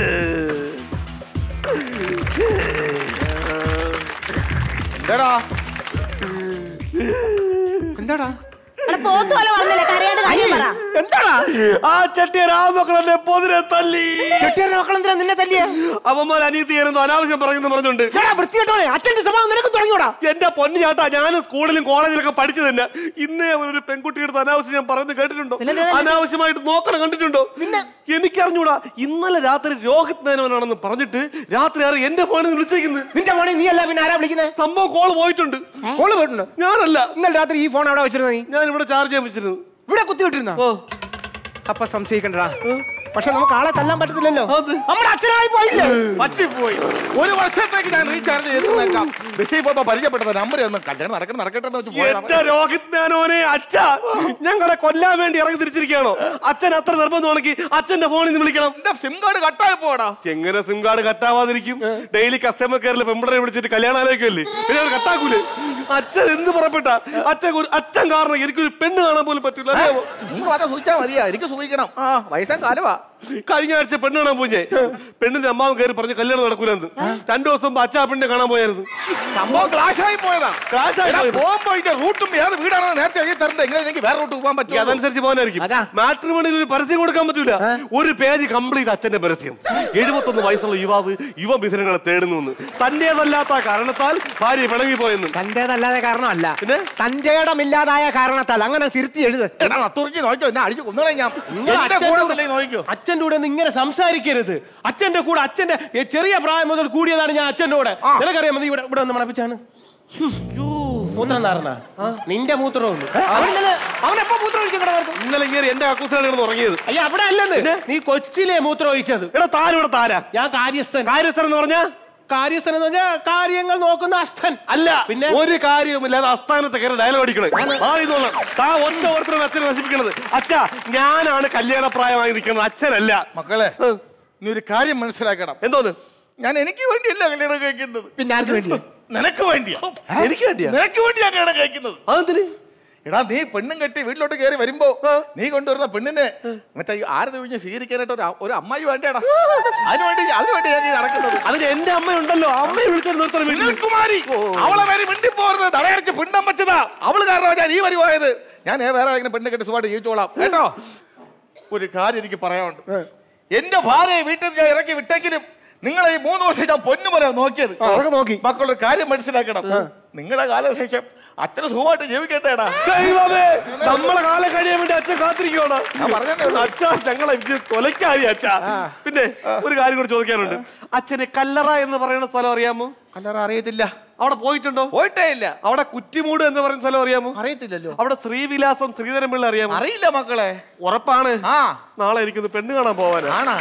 എന്താടാ എന്താടാ അവിടെ പോത്ത് പോലെ വളർന്നില്ല കരയാണ്ട് കാര്യം പറ എന്താടാ ആ ചെട്ടിയ രാമക്കളെ പൊതിരെ തല്ലി ചെട്ടിയാരുടെ മക്കളെന്തിനാ നിന്നെ തല്ലിയേ അവന്മാർ അനീതിയായിരുന്നു അനാവശ്യം പറയുന്നു പറഞ്ഞുണ്ട് എടാ, വൃത്തികെട്ടോളെ അച്ഛന്റെ സ്വഭാവം നിനക്ക് തുടങ്ങിയോടാ എന്റെ പൊന്നു ചേട്ടാ ഞാൻ സ്കൂളിലും കോളേജിലൊക്കെ പഠിച്ചു തന്നെ ഇന്നേ അവനൊരു പെൺകുട്ടിയുടെ അനാവശ്യം ഞാൻ പറയുന്നത് കേട്ടിട്ടുണ്ടോ അനാവശ്യമായിട്ട് നോക്കണം കണ്ടിട്ടുണ്ടോ എനിക്കറിഞ്ഞൂടാ ഇന്നലെ രാത്രി രോഹിത് മേനോനാണെന്ന് പറഞ്ഞിട്ട് രാത്രി ആറ് എന്റെ ഫോണിൽ വിളിച്ചേക്കുന്നത് നിന്റെ ഫോണിൽ നീ അല്ല പിന്നെ ആരാ വിളിക്കുന്നത് സംഭവം കോള് പോയിട്ടുണ്ട് കോള് പോയിട്ടുണ്ട് ഞാനല്ല ഇന്നലെ രാത്രി ഈ ഫോൺ അവിടെ വെച്ചിരുന്ന നീ ഞാൻ ഇവിടെ ചാർജ് ചെയ്യാൻ വെച്ചിരുന്നു ഇവിടെ കുത്തി വിട്ടിരുന്ന ഓ അപ്പൊ സംശയിക്കണ്ടടാ പക്ഷെ നമുക്ക് ആളെ തല്ലാൻ പറ്റത്തില്ലല്ലോ നമ്മുടെ അച്ഛനായി പോയില്ലേ പറ്റിപ്പോയി ഒരു വർഷത്തേക്ക് ഞാൻ റീചാർജ് ചെയ്ത് നേക്കാം ബസ്സിൽ പോയപ്പോ പരിചയപ്പെട്ടത് നമ്പർ ഒന്ന് കല്യാണം നടക്കണം നടക്കട്ടെ എന്ന് വെച്ച് പോയതാ. എന്റെ രോഹിത് മേനോനെ അച്ഛ ഞങ്ങളെ കൊല്ലാൻ വേണ്ടി ഇറങ്ങി തിരിച്ചിരിക്കുകയാണോ അച്ഛൻ അത്ര നിർബന്ധമാണെങ്കിൽ അച്ഛന്റെ ഫോണിൽ നിന്ന് വിളിക്കണം എന്റെ സിം കാർഡ് കട്ടായി പോടാ എങ്ങനെ സിം കാർഡ് കട്ടാവാതിരിക്കും ഡെയിലി കസ്റ്റമർ കെയറിൽ പെമ്പിളരെ വിളിച്ചിട്ട് കല്യാണം ആലോചിക്കല്ലേ പിന്നെ അവർ കട്ടാക്കൂലേ അച്ഛൻ എന്ത് പുറപ്പെട്ട അച്ഛൻ ഒരു അച്ഛൻ കാരണം എനിക്കൊരു പെണ്ണ് കാണാൻ പോലും പറ്റില്ല അറിയാമോ നിങ്ങൾ മാത്രം സൂചിച്ചാ മതിയാ എനിക്ക് സൂചിക്കണം ആ വയസ്സാൻ കാലവാ കഴിഞ്ഞ ആഴ്ച പെണ്ണ് കാണാൻ പോയി ഞാൻ പെണ്ണിന്റെ അമ്മാവൻ കയറി പറഞ്ഞ് കല്യാണം നടക്കൂലെന്ന് രണ്ടു ദിവസം മുമ്പ് അച്ഛാ പെണ്ണിനെ കാണാൻ പോയായിരുന്നു സംഭവം ക്ലാഷ് ആയി പോയതാ Clash ആയി എടാ, പോയത്. പോകുമ്പോ ഇതിന്റെ റൂട്ടും ഏത് വീടാണെന്ന് നേരത്തെ എഴുതി തരണ്ടേ എങ്ങനെ എനിക്ക് വേറെ റൂട്ട് പോകാൻ എനിക്ക് പറ്റും അതനുസരിച്ച് പോകാനായിരിക്കും മാട്രിമോണിയിൽ ഒരു പരസ്യം കൊടുക്കാൻ പറ്റൂല ഒരു പേജ് കംപ്ലീറ്റ് അച്ഛന്റെ പരസ്യം എഴുപത്തൊന്ന് വയസ്സുള്ള യുവാവ് യുവ മിഥുനങ്ങളെ തേടുന്നു തന്റേതല്ലാത്ത കാരണത്താൽ ഭാര്യ പിണങ്ങി പോയെന്ന് തന്റേതല്ലാതെ കാരണമല്ല തന്റെ ഇടമില്ലാതായ കാരണത്താൽ അങ്ങനെ തിരുത്തി എഴുത് എടാ തുറച്ച് നോക്കിയോ എന്നെ അടിച്ചു കൊന്നുകളെ ഞാൻ നിങ്ങൾ എന്റെ അച്ഛൻ്റെ കൂടെ കൂടെ- നില്ലേ നോക്കിയോ അച്ഛന്റെ കൂടെ ഒന്നും ഇങ്ങനെ സംസാരിക്കരുത് അച്ഛന്റെ കൂടെ അച്ഛന്റെ ഏ, ചെറിയ പ്രായം മുതൽ കൂടിയതാണ് ഞാൻ അച്ഛന്റെ കൂടെ നിനക്കറിയാം മതി ഇവിടെ ഇവിടെ ഒന്ന് മണപ്പിച്ചാണ് മൂത്രം നാറണ നിന്റെ മൂത്രമൊന്നും അവനെപ്പോ മൂത്രം ഒഴിച്ചു കിടന്നു ഇന്നലെ ഇങ്ങനെ എന്റെ അക്കൂസാണ് കിടന്ന് ഉറങ്ങിയത് അയ്യോ അവിടെ അല്ലെന്ന് നീ കൊച്ചിലെ മൂത്രം ഒഴിച്ചത് എടാ താനിവിടെ താരാ ഞാൻ കാര്യസ്ഥൻ കാര്യസ്ഥൻ എന്ന് പറഞ്ഞാ കാര്യസ്ഥൻ എന്ന് പറഞ്ഞാൽ കാര്യങ്ങൾ നോക്കുന്ന അസ്ഥൻ അല്ല പിന്നെ ഒരു കാര്യവുമില്ലാതെ അസ്ഥാനത്ത് കയറി ഡയലോഗ് അടിക്കണേ ആ ഇതോളാം താ ഒറ്റ ഓർത്തരം അച്ഛനെ നശിപ്പിക്കണത് അച്ഛാ ഞാനാണ് കല്യാണപ്രായമായി നിൽക്കുന്നത് അച്ഛനല്ല മക്കളെ നീ ഒരു കാര്യം മനസ്സിലാക്കണം എന്തോന്ന് ഞാൻ എനിക്ക് വേണ്ടിയല്ല കല്യാണം കഴിക്കുന്നത് പിന്നെ ആർക്ക് വേണ്ടി നിനക്ക് വേണ്ടിയാ എനിക്ക് വേണ്ടിയാ നിനക്ക് വേണ്ടിയാ കല്യാണം കഴിക്കുന്നത് അതെന്തിന് എടാ നീ പെണ്ണും കെട്ടി വീട്ടിലോട്ട് കയറി വരുമ്പോ നീ കൊണ്ടുവരുന്ന പെണ്ണിനെ മറ്റേ ഈ ആരത് കഴിഞ്ഞ് സ്വീകരിക്കാനായിട്ട് ഒരു അ- ഒരു അമ്മായി വേണ്ടേടാ അതിന് വേണ്ടി അതിന് വേണ്ടി ഞാൻ ഈ നടക്കുന്നത് അതിന് എന്റെ അമ്മയുണ്ടല്ലോ അമ്മയെ വിളിച്ചോണ്ട് നിർത്തണം വീട്ടിൽ കുമാരി അവളെ പേര് മിണ്ടി പോരുത് തടയടിച്ച് പിണ്ടം വെച്ചതാ അവള് കാരണം ഞാൻ ഈ വരി പോയത് ഞാൻ ഏ വേറെ ഇങ്ങനെ പെണ്ണ് കെട്ടി സുഖമായിട്ട് ജീവിച്ചോളാം കേട്ടോ ഒരു കാര്യം എനിക്ക് പറയാനുണ്ട് എന്റെ ഭാര്യയെ വീട്ടിൽ നിന്ന് ഞാൻ ഇറക്കി വിട്ടെങ്കിലും നിങ്ങളെ ഈ മൂന്ന് വർഷം ഞാൻ പൊന്നു പറയാൻ നോക്കിയത് അതൊക്കെ നോക്കി മക്കളുടെ കാര്യം മനസ്സിലാക്കണം നിങ്ങളുടെ കാലശേഷം അച്ഛന് സുഖമായിട്ട് ജീവിക്കട്ടേടാ ദൈവമേ നമ്മളെ കാലം കഴിയാൻ വേണ്ടി അച്ഛൻ കാത്തിരിക്കുവാണ് ഞാൻ പറഞ്ഞതേ ഉള്ളൂ. അച്ഛാ ഞങ്ങളെ ഇത് കൊലക്കായി അച്ഛാ പിന്നെ ഒരു കാര്യം കൂടി ചോദിക്കാനുണ്ട് അച്ഛന് കല്ലറ എന്ന് പറയുന്ന സ്ഥലം അറിയാമോ കല്ലറ അറിയത്തില്ല അവിടെ പോയിട്ടുണ്ടോ പോയിട്ടേ ഇല്ല അവിടെ കുറ്റിമൂട് എന്ന് പറയുന്ന സ്ഥലം അറിയാമോ അറിയത്തില്ലല്ലോ അവിടെ ശ്രീവിലാസം ശ്രീധരൻ പിള്ള അറിയാമോ അറിയില്ല മക്കളെ ഉറപ്പാണ് ആ നാളെ എനിക്കൊന്ന് പെണ്ണ് കാണാൻ പോവാനാ ആണാ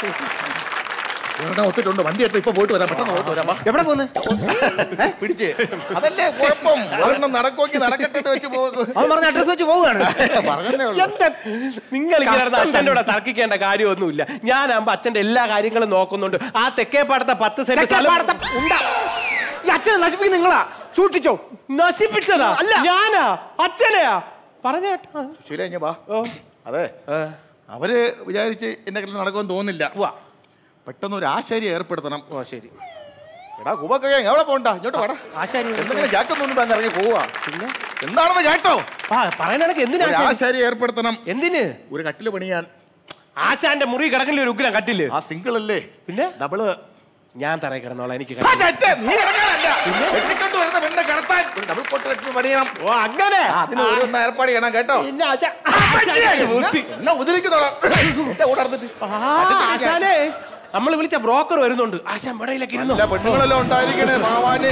എവിടെ ഒത്തിട്ടുണ്ട് വണ്ടി എടുത്ത് ഇപ്പൊ പോയിട്ട് വരാം പെട്ടെന്ന് പോയിട്ട് വരാം വാ. എവിടെ പോന്ന് പിടിച്ച് അതല്ലേ കുഴപ്പം ഒരെണ്ണം നടക്കുമെങ്കിൽ നടക്കട്ടെ എന്ന് വെച്ച് പോകും അവൻ പറഞ്ഞ അഡ്രസ് വെച്ച് പോവുകയാണ് പറഞ്ഞതേ ഉള്ളൂ നിങ്ങൾ ഇങ്ങനെ നടന്ന് അച്ഛൻ്റെ കൂടെ തർക്കിക്കേണ്ട കാര്യമൊന്നുമില്ല ഞാനാകുമ്പോ അച്ഛന്റെ എല്ലാ കാര്യങ്ങളും നോക്കുന്നുണ്ട് ആ തെക്കേ പാടത്തെ പത്ത് സെന്റ് സ്ഥലം തെക്കേപ്പാടത്തെ ഉണ്ടാ. ഈ അച്ഛനെ നശിപ്പിക്കുന്ന നിങ്ങളാ സൂക്ഷിച്ചോ നശിപ്പിച്ചതാ അല്ല. ഞാനാ അച്ഛനെയാ പറഞ്ഞേട്ടാ ശരി വാ അതെ അവര് വിചാരിച്ച് എന്റെ കയ്യിൽ നടക്കുമെന്ന് തോന്നുന്നില്ല പെട്ടെന്ന് ഒരു ആശാരി ഏർപ്പെടുത്തണം ഓ ശരി എടാ കുബക്ക എവിടെ പോണ്ട ഇങ്ങോട്ട് വേടാ ആശാരി എന്തെങ്കിലും ജാക്കൊന്നും ഒന്ന് ഇറങ്ങി പോവാ പിന്നെ എന്താണെന്ന് കേട്ടോ പറയുന്നതൊക്കെ എന്തിനാ ഒരു ആശാരി? ആശാരി ഏർപ്പെടുത്തണം എന്തിന് ഒരു കട്ടില് പണിയാൻ ആശാന്റെ മുറി കിടക്കില്ല ഒരു ഉഗ്രം കട്ടില് ആ സിംഗിൾ അല്ലേ പിന്നെ ഡബിള് ഞാൻ തറയിൽ കിടന്നോളാം എനിക്ക് ആ, ചേ, നീ കിടക്കാനല്ല. വെട്ടിക്കൊണ്ട് വരുന്ന പെണ്ണെ കിടത്താൻ ഒരു ഡബിൾ കോട്ട് കെട്ടി പണിയണം ഓ അങ്ങനെ ആ, അതിന് ഓരോന്ന് ഏർപ്പാട് ചെയ്യണം കേട്ടോ പിന്നെ ആശാ- എന്നാ- എന്നാ ഉദരിക്കുന്നോളാം എന്റെ കൂടെ നടന്നിട്ട് ആ, ആശാനെ നമ്മൾ വിളിച്ച ബ്രോക്കർ വരുന്നുണ്ട് ആശാൻ വിടയിലേക്ക് ഇരുന്നു നല്ല പെണ്ണുങ്ങളെല്ലാം ഉണ്ടായിരിക്കണേ മാവാനെ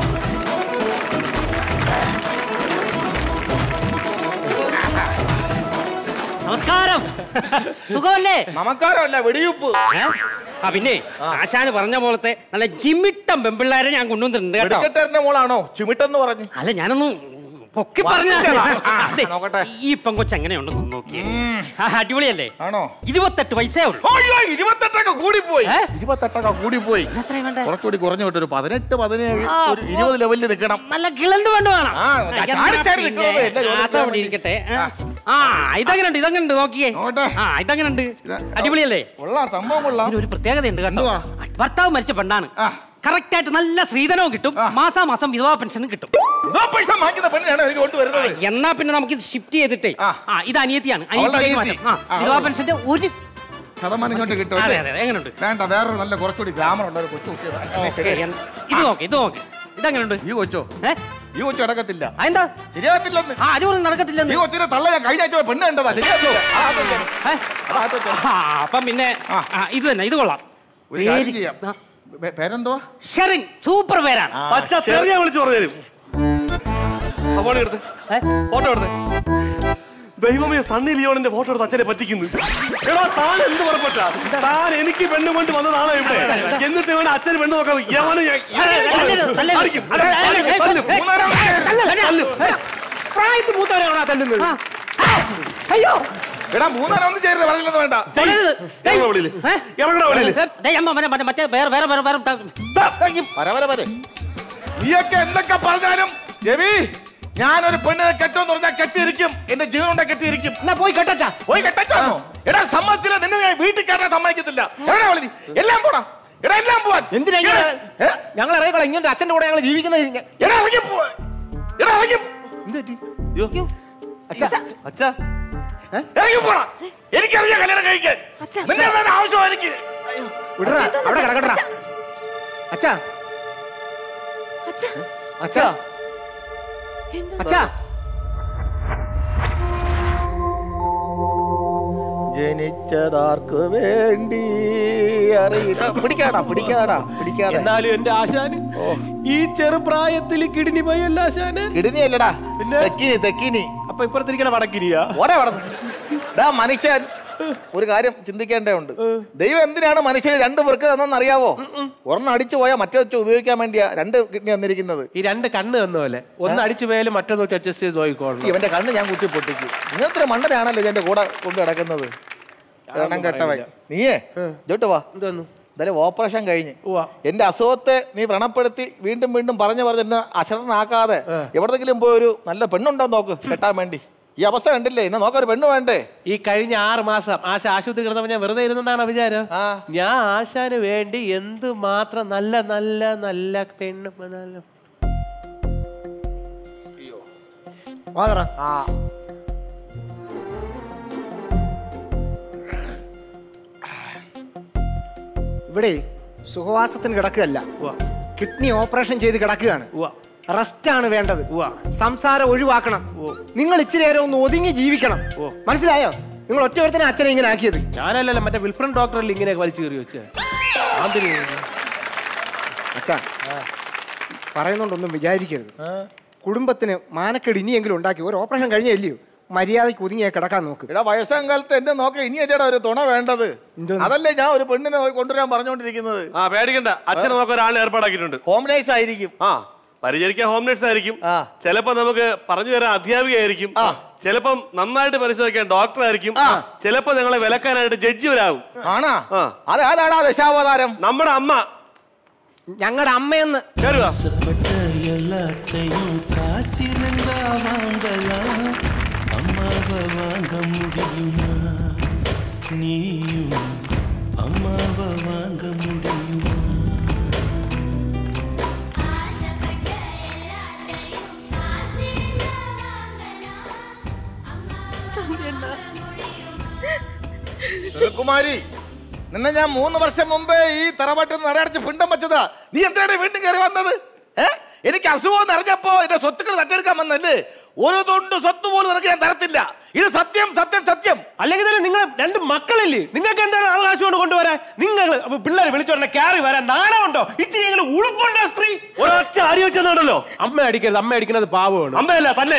നമസ്കാരം സുഖമല്ലേ നമസ്കാരമല്ല വെടിയുപ്പ് ആ പിന്നെ ആശാന് പറഞ്ഞ പോലത്തെ നല്ല ജിമിട്ടം പെമ്പിള്ളാരെ ഞാൻ കൊണ്ടുവന്നിട്ടുണ്ട് കേട്ടോ വെടിക്കെട്ടേറിന്റെ മോളാണോ ചുമിട്ടെന്ന് പറഞ്ഞു അല്ല ഞാനൊന്നും പൊക്കി പറഞ്ഞ വരച്ചതാ. ആ, നോക്കട്ടെ. ഈ പെങ്കൊച്ച് എങ്ങനെയുണ്ടെന്ന് നോക്കിയേ ആ, അടിപൊളിയല്ലേ ആണോ ഇരുപത്തെട്ട് വയസ്സേ ഉള്ളൂ അയ്യോ ഇരുപത്തെട്ടൊക്കെ കൂടിപ്പോയി ഏ? ഇരുപത്തെട്ടൊക്കെ കൂടിപ്പോയി എത്രയും വേണ്ടേ കുറച്ചുകൂടി കുറഞ്ഞു വിട്ടു ഒരു പതിനെട്ട് പതിനേഴ് ആ, ഒരു ഇരുപത് ലെവലിൽ നിൽക്കണം നല്ല കിളന്ത് വേണ്ട വേണം ആ, എന്നാ ചാടി ചാടി പിന്നെ, നിൽക്കണത് എല്ലാം ആ, യോജിക്കാൻ അതവിടെ ഇരിക്കട്ടെ ആ. ആ ഇതങ്ങനുണ്ട് ഇതങ്ങനുണ്ട് നോക്കിയേ നോക്കട്ടെ. ആ ഇതങ്ങനുണ്ട് അടിപൊളിയല്ലേ കൊള്ളാം സംഭവം കൊള്ളാം ഇതിന് ഒരു പ്രത്യേകതയുണ്ട് കേട്ടോ എന്തുവാ? ഭർത്താവ് മരിച്ച പെണ്ണാണ് ആ. കറക്റ്റ് ആയിട്ട് നല്ല സ്ത്രീധനവും കിട്ടും മാസാ മാസം വിധവാ പെൻഷനും കിട്ടും ഇതോ പൈസ വാങ്ങിക്കുന്ന പെണ്ണിനാണ് എനിക്ക് കൊണ്ടുവരുന്നത് എന്നാ പിന്നെ നമുക്ക് ഇത് ഷിഫ്റ്റ് ചെയ്തിട്ടേ ആ. ആ ഇത് അനിയത്തിയാണ് അവളുടെ അനിയത്തിയിലേക്ക് അനിയത്തി. മാറ്റാം ആ ആ, വിധവാ അവള്. പെൻഷന്റെ ഒരു ശതമാനം ഇങ്ങോട്ട് കിട്ടും അതെ അല്ലേ? അതെ അതെ, എങ്ങനെയുണ്ട് വേണ്ട വേറൊരു നല്ല കുറച്ചുകൂടി ഗ്രാമർ ഉള്ള ഒരു കൊച്ചു കുട്ടിയാണ്. അങ്ങനെ ഓക്കേ, ശരിയായി. എന്ത്- ഇത് നോക്ക് ഇത് നോക്ക് ഇതെങ്ങനെയുണ്ട് ഈ കൊച്ചോ ഏ ഈ കൊച്ചു അടക്കത്തില്ല അതെന്താ ശരിയാകത്തില്ലെന്ന് ആ അരി പറഞ്ഞു ഈ നടക്കത്തില്ലെന്ന് കൊച്ചിനെ തള്ള ഞാൻ കഴിഞ്ഞ ആഴ്ച പോയി പെണ്ണ് കണ്ടതാ ശരിയാക്കോ ഏ? ആ, അപ്പം പിന്നെ ആ. ആ, ഇത് തന്നെ ഇത് കൊള്ളാം ഒരു കാര്യം പേര്- ചെയ്യാം ആ, പേ- പേരെന്തുവാ ഷെറിൻ സൂപ്പർ പേരാണ് പച്ച തെറിയാ വിളിച്ചു പറഞ്ഞു തരും ഫോട്ടോ എടുത്ത് ഏ? ഫോട്ടോ എടുത്ത് ദൈവമേ സണ്ണി ലിയോണിന്റെ ഫോട്ടോ എടുത്ത് അച്ഛനെ പറ്റിക്കുന്നു എടാ താൻ എന്ത് പുറപ്പെട്ട താൻ എനിക്ക് പെണ്ണ് കൊണ്ട് വന്നതാണോ ഇവിടെ എന്നിട്ട് വേണം അച്ഛന് പെണ്ണ് നോക്കാൻ യവന് ഞാൻ- അടിക്കും. അടിക്കും. തല്ലും. തല്ലും. പ്രായത്തിൽ മൂത്തവരാണോ തല്ലുന്നത് അയ്യോ എടാ മൂന്നര ഒന്നും ചെയ്യരുത് പറഞ്ഞില്ലെന്ന് വേണ്ട ഇറങ്ങടാ വെളിയില്. ഇറങ്ങടാ വെളിയില്. ദേ, അമ്മ, മറ്റേ- മറ്റേ- മറ്റേ വേറെ വേറെ വേറെ വേറെ വര വര വര നീയൊക്കെ എന്തൊക്കെ പറഞ്ഞാലും രവി ഞാനൊരു പെണ്ണിനെ കെട്ടുമെന്ന് പറഞ്ഞാൽ കെട്ടിയിരിക്കും എന്റെ ജീവൻ കൊണ്ട് കെട്ടിയിരിക്കും എന്നാ പോയി കെട്ടച്ചാ പോയി കെട്ടച്ചാന്നോ എടാ സമ്മതിച്ചില്ല നിന്നെ ഞാൻ വീട്ടിൽ കയറ്റാൻ സമ്മതിക്കത്തില്ല എവിടെ വിളി എല്ലാം പോടാ എടാ എല്ലാം പോവാൻ എന്തിനാ ഇങ്ങനെ? ഞങ്ങൾ ഇറങ്ങിക്കോളാം ഇങ്ങനത്തെ അച്ഛന്റെ കൂടെ ഞങ്ങൾ ജീവിക്കുന്നത് ഇങ്ങ- എടാ ഇറങ്ങി പോവാ എടാ ഇറങ്ങി അയ്യോ. അച്ഛാ ഇറങ്ങി പോടാ എനിക്കറിയാം കല്യാണം കഴിക്കാൻ നിന്നെ എന്താണ് ആവശ്യം എനിക്ക് വിടറാ അവിടെ കിടക്കട്ടാ അച്ഛാ അച്ഛാ അച്ഛാ ജനിച്ചതാർക്ക് വേണ്ടി അറിയില്ല പിടിക്കാടാ പിടിക്കാടാ പിടിക്കാതെ എന്നാലും എന്റെ ആശാന് ഈ ചെറുപ്രായത്തിൽ കിടിനി പോയല്ല ആശാന് കിടിനി അല്ലടാ പിന്നെ തെക്കിനി തെക്കിനി അപ്പൊ ഇപ്പുറത്തിരിക്കണ വടക്കിനിയാ ഓടെ വളർന്നു ഡാ മനുഷ്യൻ ഒരു കാര്യം ചിന്തിക്കേണ്ടതുണ്ട് ദൈവം എന്തിനാണ് മനുഷ്യന് രണ്ട് വൃക്ക തന്നെന്ന് അറിയാവോ ഒരെണ്ണം അടിച്ചു പോയാൽ മറ്റേ വെച്ച് ഉപയോഗിക്കാൻ വേണ്ടിയാ രണ്ട് കിഡ്നി വന്നിരിക്കുന്നത് ഈ രണ്ട് കണ്ണ് തന്ന പോലെ ഒന്ന് അടിച്ചു പോയാലും മറ്റൊന്ന് വെച്ച് അഡ്ജസ്റ്റ് ചെയ്ത് നോക്കിക്കോളണം ഇവന്റെ കണ്ണ് ഞാൻ കുത്തി പൊട്ടിക്കും ഇങ്ങനത്തെ മണ്ടനാണല്ലോ ഇതിന്റെ കൂടെ കൊണ്ട് കിടക്കുന്നത് എണ്ണം കെട്ടവൻ നീയേ ജോട്ട് വാ എന്തായാലും ഓപ്പറേഷൻ കഴിഞ്ഞ് എന്റെ അസുഖത്തെ നീ വ്രണപ്പെടുത്തി വീണ്ടും വീണ്ടും പറഞ്ഞു പറഞ്ഞ് എന്നെ അശരണാക്കാതെ എവിടെങ്കിലും പോയി ഒരു നല്ല പെണ്ണുണ്ടോ നോക്ക് കെട്ടാൻ വേണ്ടി ഈ അവസ്ഥ കണ്ടില്ലേ എന്നെ നോക്കാൻ ഒരു പെണ്ണ് വേണ്ടേ ഈ കഴിഞ്ഞ ആറ് മാസം ആശ ആശുപത്രി കിടന്നപ്പോ ഞാൻ വെറുതെ ഇരുന്നാണ് വിചാരം ഞാൻ ആശാന് വേണ്ടി എന്ത് മാത്രം നല്ല നല്ല നല്ല പെണ്ണ് നല്ല വാതറ ആ ഇവിടെ സുഖവാസത്തിന് കിടക്കുകയല്ല കിഡ്നി ഓപ്പറേഷൻ ചെയ്ത് കിടക്കുകയാണ് റെസ്റ്റ് ആണ് വേണ്ടത് സംസാരം ഒഴിവാക്കണം നിങ്ങൾ ഇച്ചിരി നേരം ഒന്ന് ഒതുങ്ങി ജീവിക്കണം മനസ്സിലായോ നിങ്ങൾ ഒറ്റ ഒരുത്തനെ അച്ഛനെ ഇങ്ങനെ ആക്കിയത് ഞാനല്ലല്ലോ മറ്റേ വിൽഫ്രൺ ഡോക്ടറിൽ ഇങ്ങനെ വലിച്ചു കയറി വെച്ച് അച്ഛാ പറയുന്നോണ്ടൊന്നും വിചാരിക്കരുത് കുടുംബത്തിന് മാനക്കേട് ഇനിയെങ്കിലും ഉണ്ടാക്കി ഒരു ഓപ്പറേഷൻ കഴിഞ്ഞല്ലയോ മര്യാദയ്ക്ക് ഒതുങ്ങിയാ കിടക്കാൻ നോക്ക് എടാ വയസ്സാം കാലത്ത് എന്നെ നോക്ക ഇനി എന്റെ ഒരു തുണ വേണ്ടത് അതല്ലേ ഞാൻ ഒരു പെണ്ണിനെ നോക്കി കൊണ്ടുവരാൻ പറഞ്ഞുകൊണ്ടിരിക്കുന്നത് ആ പേടിക്കണ്ട അച്ഛനെ നോക്കാൻ ഒരാളെ ഏർപ്പാടാക്കിയിട്ടുണ്ട് ഹോം നേഴ്സ് ആയിരിക്കും ആ പരിചരിക്കാൻ ഹോം നേഴ്സ് ആയിരിക്കും ചിലപ്പോ നമുക്ക് പറഞ്ഞു തരാൻ അധ്യാപികയായിരിക്കും ചിലപ്പം നന്നായിട്ട് പരിശോധിക്കാൻ ഡോക്ടർ ആയിരിക്കും ചിലപ്പോ ഞങ്ങളെ വിലക്കാനായിട്ട് ജഡ്ജി വരാവും ആണാ അത് ആരാടാ ദശാവതാരം നമ്മുടെ അമ്മ ഞങ്ങളുടെ അമ്മയെന്ന് കേറുക எல்லாத்தையும் காசிருந்தா வாங்கலாம் அம்மாவை வாங்க முடியுமா நீயும் அம்மாவை வாங்க முடியுமா സുനിൽകുമാരി നിന്നെ ഞാൻ മൂന്ന് വർഷം മുമ്പേ ഈ തറവാട്ടിൽ നിന്ന് നടയടച്ച് പിണ്ടം വെച്ചതാ നീ എന്താണ് വീണ്ടും കയറി വന്നത് ഏ എനിക്ക് അസുഖം അറിഞ്ഞപ്പോ എന്റെ സ്വത്തുക്കൾ തട്ടിയെടുക്കാൻ വന്നല്ലേ ഒരു തൊണ്ട് സ്വത്ത് പോലും നിനക്ക് ഞാൻ തരത്തില്ല ഇത് സത്യം സത്യം സത്യം അല്ലെങ്കിൽ തന്നെ നിങ്ങൾ രണ്ട് മക്കളില്ലേ നിങ്ങൾക്ക് എന്താണ് അവകാശം കൊണ്ട് കൊണ്ടുവരാൻ നിങ്ങൾ പിള്ളേർ വിളിച്ചോണ്ടെ കയറി വരാൻ നാണമുണ്ടോ ഇത്തിരി എങ്കിലും ഉളുപ്പുണ്ടോ സ്ത്രീ ഒരൊറ്റ അടി വെച്ചെന്നുണ്ടല്ലോ അമ്മ അടിക്കരുത് അമ്മ അടിക്കുന്നത് പാവമാണ് അമ്മയല്ല തന്നെ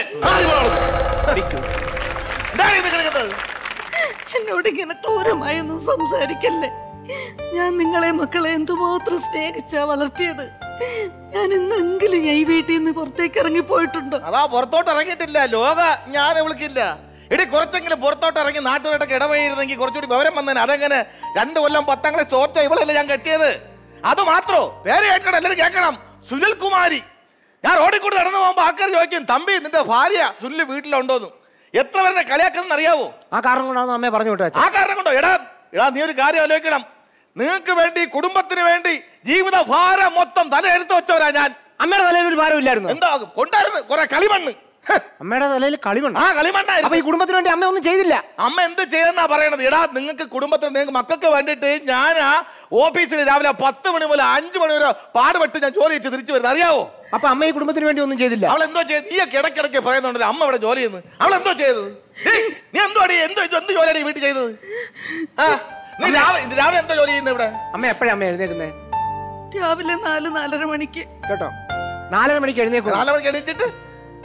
എന്നോട് ഇങ്ങനെ ക്രൂരമായൊന്നും സംസാരിക്കല്ലേ ഞാൻ നിങ്ങളെ മക്കളെ എന്തുമാത്രം സ്നേഹിച്ചാ വളർത്തിയത് ഞാൻ ഇന്നെങ്കിലും ഞാൻ ഈ വീട്ടിൽ നിന്ന് പുറത്തേക്ക് ഇറങ്ങി പോയിട്ടുണ്ടോ അതാ പുറത്തോട്ട് ഇറങ്ങിയിട്ടില്ല ലോക ഞാൻ വിളിക്കില്ല എടി കുറച്ചെങ്കിലും പുറത്തോട്ട് ഇറങ്ങി നാട്ടുകാരൊക്കെ ഇടവയിരുന്നെങ്കിൽ കുറച്ചുകൂടി വിവരം വന്നേനെ അതെങ്ങനെ രണ്ടു കൊല്ലം പത്താം ക്ലാസ് തോറ്റ ഇവളല്ലേ ഞാൻ കെട്ടിയത് അത് മാത്രോ പേര് കേൾക്കണം എല്ലാവരും കേൾക്കണം സുനിൽ കുമാരി ഞാൻ റോഡിൽ കൂടി നടന്നു പോകുമ്പോ ആൾക്കാർ ചോദിക്കും തമ്പി നിന്റെ ഭാര്യ സുനിൽ വീട്ടിലുണ്ടോന്ന് എത്ര പേരെ കളിയാക്കുന്ന അറിയാവോ ആ കാരണം കൊണ്ടാണ് അമ്മയെ പറഞ്ഞു വിട്ടു ആ കാരണം കൊണ്ടോ എടാ എടാ നീ ഒരു കാര്യം ആലോചിക്കണം നിങ്ങൾക്ക് വേണ്ടി കുടുംബത്തിന് വേണ്ടി ജീവിത ഭാരം മൊത്തം തല എടുത്തു വെച്ചവരാ ഞാൻ അമ്മയുടെ തലയിൽ ഒരു ഭാരം ഇല്ലായിരുന്നു എന്താ കൊണ്ടായിരുന്നു കുറെ കളിമണ്ണ് അമ്മയുടെ തലയിൽ കളിമണ്ണ് ആ കളിമണ്ണായിരുന്നു അപ്പൊ ഈ കുടുംബത്തിന് വേണ്ടി അമ്മ ഒന്നും ചെയ്തില്ല അമ്മ എന്ത് ചെയ്തെന്നാ പറയണത് എടാ നിങ്ങൾക്ക് കുടുംബത്തിൽ നിങ്ങൾക്ക് മക്കൾക്ക് വേണ്ടിയിട്ട് ഞാൻ ആ ഓഫീസിൽ രാവിലെ പത്ത് മണി മുതൽ അഞ്ചു മണി വരെ പാടുപെട്ട് ഞാൻ ജോലി വെച്ച് തിരിച്ചു വരുന്നത് അറിയാവോ അപ്പൊ അമ്മ ഈ കുടുംബത്തിന് വേണ്ടി ഒന്നും ചെയ്തില്ല അവൾ എന്തോ ചെയ്ത് നീ കിടക്കിടക്ക് പറയുന്നുണ്ടല്ലോ അമ്മ ഇവിടെ ജോലി ചെയ്യുന്നു അവൾ എന്തോ ചെയ്തത് ഏയ്, നീ എന്തോ അടി എന്തോ എന്ത് ജോലിയാണ് ഈ വീട്ടിൽ ചെയ്തത് ആ നീ രാവിലെ ഇത് രാവിലെ എന്തോ ജോലി ചെയ്യുന്നത് ഇവിടെ അമ്മ എപ്പോഴാ അമ്മ എഴുന്നേക്കുന്നേ രാവിലെ നാല് നാലര മണിക്ക് കേട്ടോ നാലര മണിക്ക് എഴുന്നേക്കും നാല് മണിക്ക് എണീച്ചിട്ട്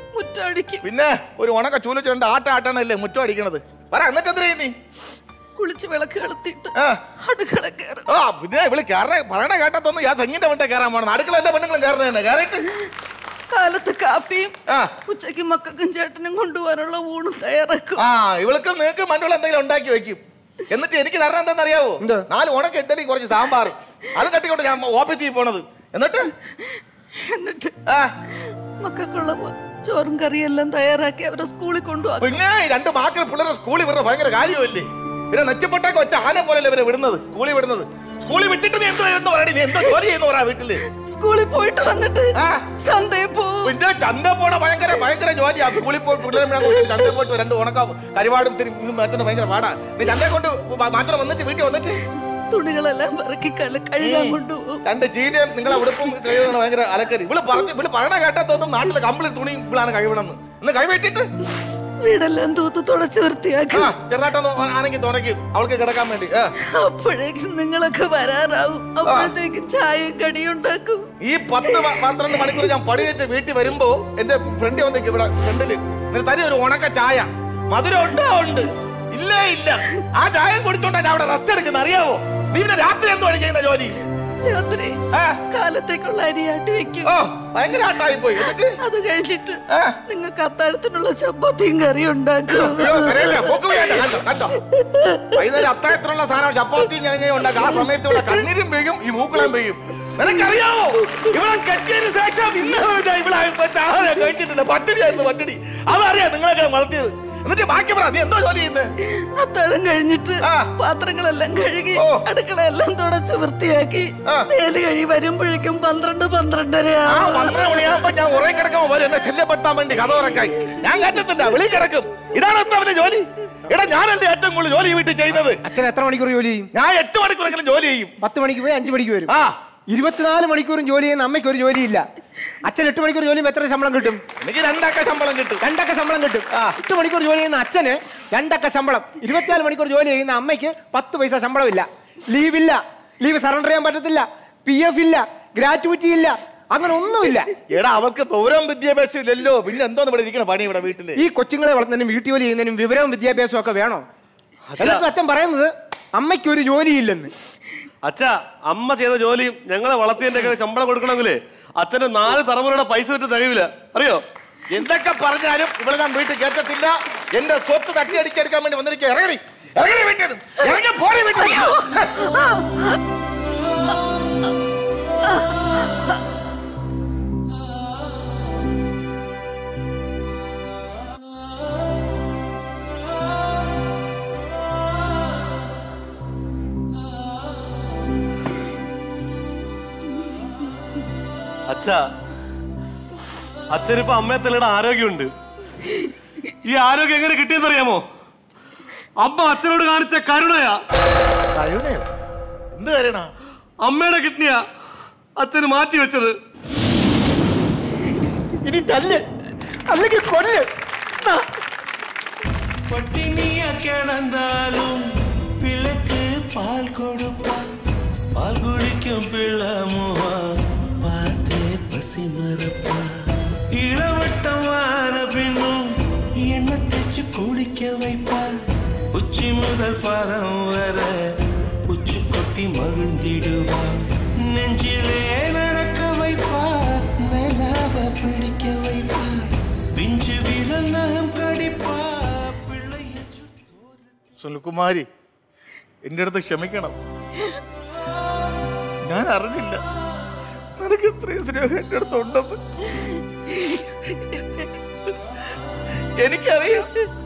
മുറ്റടിക്കും പിന്നെ ഒരു ഉണക്ക ചൂലിച്ച് രണ്ട് ആട്ട ആട്ടാണല്ലേ മുറ്റം അടിക്കണത് പറ എന്നിട്ട് എന്തിനാ നീ കുളിച്ച് വിളക്ക് കളത്തിട്ട് ആ. അടുക്കള കയറും ആ പിന്നെ ഇവള് കയറ പറയണ കേട്ടത്തൊന്നും ഞാൻ തെങ്ങിന്റെ വണ്ടേ കയറാൻ പോണം അടുക്കള എല്ലാ പെണ്ണുങ്ങളും കയറുന്നതന്നെ കയറിയിട്ട് കാലത്ത് കാപ്പിയും ഉച്ചയ്ക്ക് മക്കൾക്കും ചേട്ടനും കൊണ്ടുപോകാനുള്ള ഊണും തയ്യാറാക്കും ആ ഇവൾക്ക് നിങ്ങൾക്ക് മറ്റുള്ള എന്തെങ്കിലും ഉണ്ടാക്കി വെക്കും എന്നിട്ട് എനിക്ക് തരണം എന്താണെന്ന് അറിയാവോ നാല് ഉണക്ക ഇഡലി കുറച്ച് സാമ്പാർ അത് കട്ടിക്കൊണ്ട് ഞാൻ ഓഫീസിൽ പോണത് എന്നിട്ട് എന്നിട്ട് മക്കൾക്കുള്ള ചോറും കറിയും എല്ലാം തയ്യാറാക്കി അവരെ സ്കൂളിൽ കൊണ്ടുപോകും പിന്നെ ഈ രണ്ട് മാക്കൾ പിള്ളേരെ സ്കൂളിൽ വിടുന്നത് ഭയങ്കര കാര്യമല്ലേ പിന്നെ നെച്ചപ്പെട്ടൊക്കെ വെച്ച ആന പോലല്ലേ ഇവരെ വിടുന്നത് സ്കൂളിൽ വിടുന്നത് സ്കൂളിൽ വിട്ടിട്ട് നീ എന്തോ എന്ന് പറയണി നീ എന്തോ ജോലി ചെയ്യുന്ന പറയാ വീട്ടില് സ്കൂളിൽ പോയിട്ട് വന്നിട്ട് ചന്തയിൽ പോവും പിന്നെ ചന്ത പോണ ഭയങ്കര ഭയങ്കര ജോലിയാ സ്കൂളിൽ പോയി പിള്ളേരെ മുഴുവൻ കൊണ്ട് ചന്തയിൽ പോയിട്ട് രണ്ട് ഉണക്ക കരിവാടും തിരി മാറ്റുന്ന ഭയങ്കര പാടാ നീ ചന്തയെ കൊണ്ട് മാത്രം വന്നിട്ട് വീട്ടിൽ വന്നിട്ട് തുണികളെല്ലാം പറക്കി കല കഴുകാൻ കൊണ്ടുപോകും രണ്ട് ചീരയും നിങ്ങളെ ഉടുപ്പും കഴിയണ ഭയങ്കര അലക്കരി ഇവള് പറഞ്ഞ് ഇവള് പറയണ കേട്ടാത്തൊന്നും നാട്ടില് കമ്പിളി തുണി ഇവളാണ് കഴിവണമെന്ന് ഇന്ന് കൈവെട്ടിട്ട് വീടെല്ലാം തൂത്ത് തുടച്ച് വൃത്തിയാക്കും ചെറുതായിട്ടൊന്ന് ആണെങ്കിൽ തുണയ്ക്കും അവൾക്ക് കിടക്കാൻ വേണ്ടി ആ. അപ്പോഴേക്കും നിങ്ങളൊക്കെ വരാറാവും അപ്പോഴത്തേക്കും ചായയും കടിയും ഉണ്ടാക്കും ഈ പത്ത് പ- പന്ത്രണ്ട് മണിക്കൂർ ഞാൻ പണി വെച്ച് വീട്ടിൽ വരുമ്പോ എന്റെ ഫ്രണ്ട് വന്നേക്ക് ഇവിടെ ഫ്രണ്ടില് എന്നിട്ട് തരി ഒരു ഉണക്ക ചായ മധുരം ഉണ്ടോ ഉണ്ട് ഇല്ലേ ഇല്ല ആ ചായ കുടിച്ചോണ്ടാ ഞാൻ അവിടെ റെസ്റ്റ് എടുക്കുന്ന അറിയാവോ നീ പിന്നെ രാത്രി എന്തുവാണ് ചെയ്യുന്ന ജോലി രാത്രി കാലത്തേക്കുള്ള അരി ആട്ടി വെക്കും ഭയങ്കര ആട്ടായി പോയി എന്നിട്ട് അത് കഴിഞ്ഞിട്ട് നിങ്ങൾക്ക് അത്താഴത്തിനുള്ള ചപ്പാത്തിയും കറിയും ഉണ്ടാക്കും അയ്യോ, കരയല്ലേ? പോക്ക് പോയാ കണ്ടോ, കണ്ടോ? വൈകുന്നേരം അത്താഴത്തിനുള്ള സാധനം ചപ്പാത്തിയും ഞാൻ ഉണ്ടാക്കും ആ സമയത്ത് ഇവിടെ കണ്ണീരും പെയ്യും ഈ മൂക്കളം പെയ്യും നിനക്കറിയാവോ ഇവിടെ കെട്ടിയതിന് ശേഷം ഇന്ന് വരെ ഇവിടെ ഇപ്പൊ ചായ കഴിച്ചിട്ടില്ല പട്ടിണിയായിരുന്നു പട്ടിണി അതറിയാം നിങ്ങളൊക്കെ വളർത്തിയത് എന്നിട്ട് ബാക്കി പറ നീ എന്തോ ജോലി ചെയ്യുന്നത് അത്താഴം കഴിഞ്ഞിട്ട് പാത്രങ്ങളെല്ലാം കഴുകി അടുക്കളയെല്ലാം തുടച്ച് വൃത്തിയാക്കി മേല് കഴി വരുമ്പോഴേക്കും പന്ത്രണ്ട് പന്ത്രണ്ടര ആ പന്ത്രണ്ട് മണിയാകുമ്പോ ഞാൻ ഉറങ്ങി കിടക്കുമ്പോ പോലെ എന്നെ ശല്യപ്പെടുത്താൻ വേണ്ടി കഥ ഉറക്കായി ഞാൻ കയറ്റത്തില്ല വെളി കിടക്കും ഇതാണ് എത്ര അവന്റെ ജോലി എടാ ഞാനല്ലേ ഏറ്റവും കൂടുതൽ ജോലി വീട്ടിൽ ചെയ്യുന്നത് അച്ഛൻ എത്ര മണിക്കൂർ ജോലി ചെയ്യും ഞാൻ എട്ട് മണിക്കൂറെങ്കിലും ജോലി ചെയ്യും പത്ത് മണിക്ക് പോയി അഞ്ചു മണിക്ക് വരും ഇരുപത്തിനാല് മണിക്കൂറും ജോലി ചെയ്യുന്ന അമ്മയ്ക്ക് ഒരു ജോലിയില്ല അച്ഛൻ എട്ട് മണിക്കൂർ ജോലി ചെയ്യുമ്പോൾ എത്ര ശമ്പളം കിട്ടും എനിക്ക് രണ്ടക്ക ശമ്പളം കിട്ടും രണ്ടക്ക ശമ്പളം കിട്ടും എട്ട് മണിക്കൂർ ജോലി ചെയ്യുന്ന അച്ഛന് രണ്ടക്ക ശമ്പളം ഇരുപത്തിനാല് മണിക്കൂർ ജോലി ചെയ്യുന്ന അമ്മയ്ക്ക് പത്ത് പൈസ ശമ്പളമില്ല ലീവില്ല ലീവ് സറണ്ടർ ചെയ്യാൻ പറ്റത്തില്ല പി എഫ് ഇല്ല ഗ്രാറ്റുവിറ്റി ഇല്ല അങ്ങനെ ഒന്നുമില്ല എടാ അവൾക്ക് പൗരം വിദ്യാഭ്യാസം ഇല്ലല്ലോ പിന്നെ എന്തോന്ന് ഇവിടെ ഇരിക്കണ പണി ഇവിടെ വീട്ടില് ഈ കൊച്ചുങ്ങളെ വളർത്തുന്നതിനും വീട്ടു ജോലി ചെയ്യുന്നതിനും വിവരവും വിദ്യാഭ്യാസവും ഒക്കെ വേണോ എന്നിട്ട് അച്ഛൻ പറയുന്നത് അമ്മയ്ക്ക് ഒരു ജോലിയില്ലെന്ന് അച്ഛ അമ്മ ചെയ്ത ജോലിയും ഞങ്ങളെ വളർത്തിയതിന്റെ ഒക്കെ ശമ്പളം കൊടുക്കണമെങ്കിലേ അച്ഛന് നാല് തലമുറയുടെ പൈസ വിട്ട് തികയില്ല അറിയോ എന്തൊക്കെ പറഞ്ഞാലും ഇവിടെ ഞാൻ വീട്ടിൽ കയറ്റത്തില്ല എന്റെ സ്വത്ത് തട്ടി അടിച്ചെടുക്കാൻ വേണ്ടി വന്നിരിക്കുക ഇറങ്ങി ഇറങ്ങി വീട്ടിൽ ഇറങ്ങി പോടി വീട്ടിൽ അച്ഛ അച്ഛനിപ്പോ അമ്മയെ തലയുടെ ആരോഗ്യമുണ്ട് ഈ ആരോഗ്യം എങ്ങനെ കിട്ടിയെന്നറിയാമോ അമ്മ അച്ഛനോട് കാണിച്ച കരുണയാ കരുണയോ എന്ത് കരുണ അമ്മയുടെ കിഡ്നിയാ അച്ഛന് മാറ്റി വെച്ചത് ഇനി തല്ല് അല്ലെങ്കിൽ കൊല്ല് പട്ടിണിയ കിടന്നാലും പിള്ളക്ക് പാൽ കൊടുപ്പാ പാൽ കുടിക്കും പിള്ള മുഖ பார்த்தே பசி மறப்பா இளவட்டம் வார பின்னும் எண்ணெய் தேய்ச்சு குளிக்க வைப்பா உச்சி முதல் பாதம் வர உச்சி கொட்டி மகிழ்ந்திடுவா நெஞ்சிலே நடக்க வைப்பா நிலாவ பிடிக்க வைப்பா പിഞ്ചു വിരൽ നഖം കടിപ്പാ സുനിൽകുമാരി എന്റെ അടുത്ത് ക്ഷമിക്കണം ഞാൻ അറിഞ്ഞില്ല നിനക്ക് ഇത്രയും സ്നേഹം എന്റെ അടുത്ത് ഉണ്ടെന്ന് എനിക്കറിയാം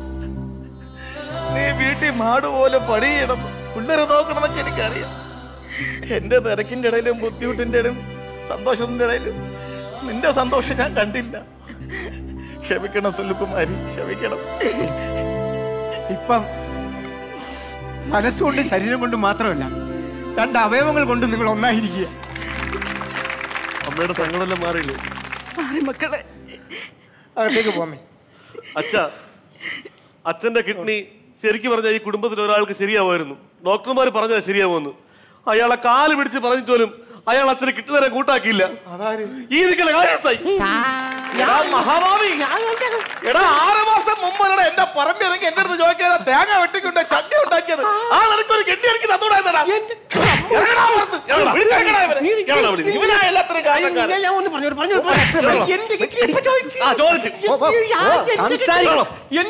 നീ വീട്ടിൽ മാട് പോലെ പണി ചെയ്യണം പിള്ളേരെ നോക്കണമെന്നൊക്കെ എനിക്കറിയാം എന്റെ തിരക്കിന്റെ ഇടയിലും ബുദ്ധിമുട്ടിന്റെ ഇടയിലും സന്തോഷത്തിന്റെ ഇടയിലും നിന്റെ സന്തോഷം ഞാൻ കണ്ടില്ല ക്ഷമിക്കണം സുനിൽകുമാരി ക്ഷമിക്കണം ഇപ്പം മനസ്സുകൊണ്ട് ശരീരം കൊണ്ട് മാത്രമല്ല രണ്ട് അവയവങ്ങൾ കൊണ്ട് നിങ്ങൾ ഒന്നായിരിക്കുക അമ്മയുടെ സങ്കടമെല്ലാം മാറിയില്ലേ മാറി മക്കളെ അകത്തേക്ക് പോമേ അച്ഛ അച്ഛന്റെ കിഡ്നി ശരിക്കും പറഞ്ഞാൽ ഈ കുടുംബത്തിൽ ഒരാൾക്ക് ശരിയാവുമായിരുന്നു ഡോക്ടർമാർ പറഞ്ഞാൽ ശരിയാവുമെന്ന് അയാളെ കാല് പിടിച്ച് പറഞ്ഞിട്ട് പോലും അയാൾ അച്ഛനെ കിട്ടുന്നവരെ കൂട്ടാക്കിയില്ല ഈ നിൽക്കുന്ന കാര്യസ്ഥായി എടാ മഹാഭാവി എടാ ആറ് മാസം മുമ്പ് എന്റെ പറമ്പിൽ ഇറങ്ങി എന്റെ അടുത്ത് ചോദിക്കാതെ തേങ്ങ വെട്ടിക്കൊണ്ട് ചട്ടി ഉണ്ടാക്കിയത് ആ നിനക്കൊരു കെട്ടി എനിക്ക് തന്നൂടായിരുന്നടാ ഇറങ്ങടാ പുറത്ത്. വിളിച്ചിറങ്ങടാ ഇവനെ. ഇവനാ എല്ലാത്തിനും കാരണക്കാരൻ. ഞാൻ ഒന്ന് പറഞ്ഞു പറഞ്ഞു പറഞ്ഞു എന്റെ കിട്ടി എപ്പോ ചോദിച്ചു ആ, ചോദിച്ചു. ഓ, ഓ, ഓ, സംസാരിക്കണം.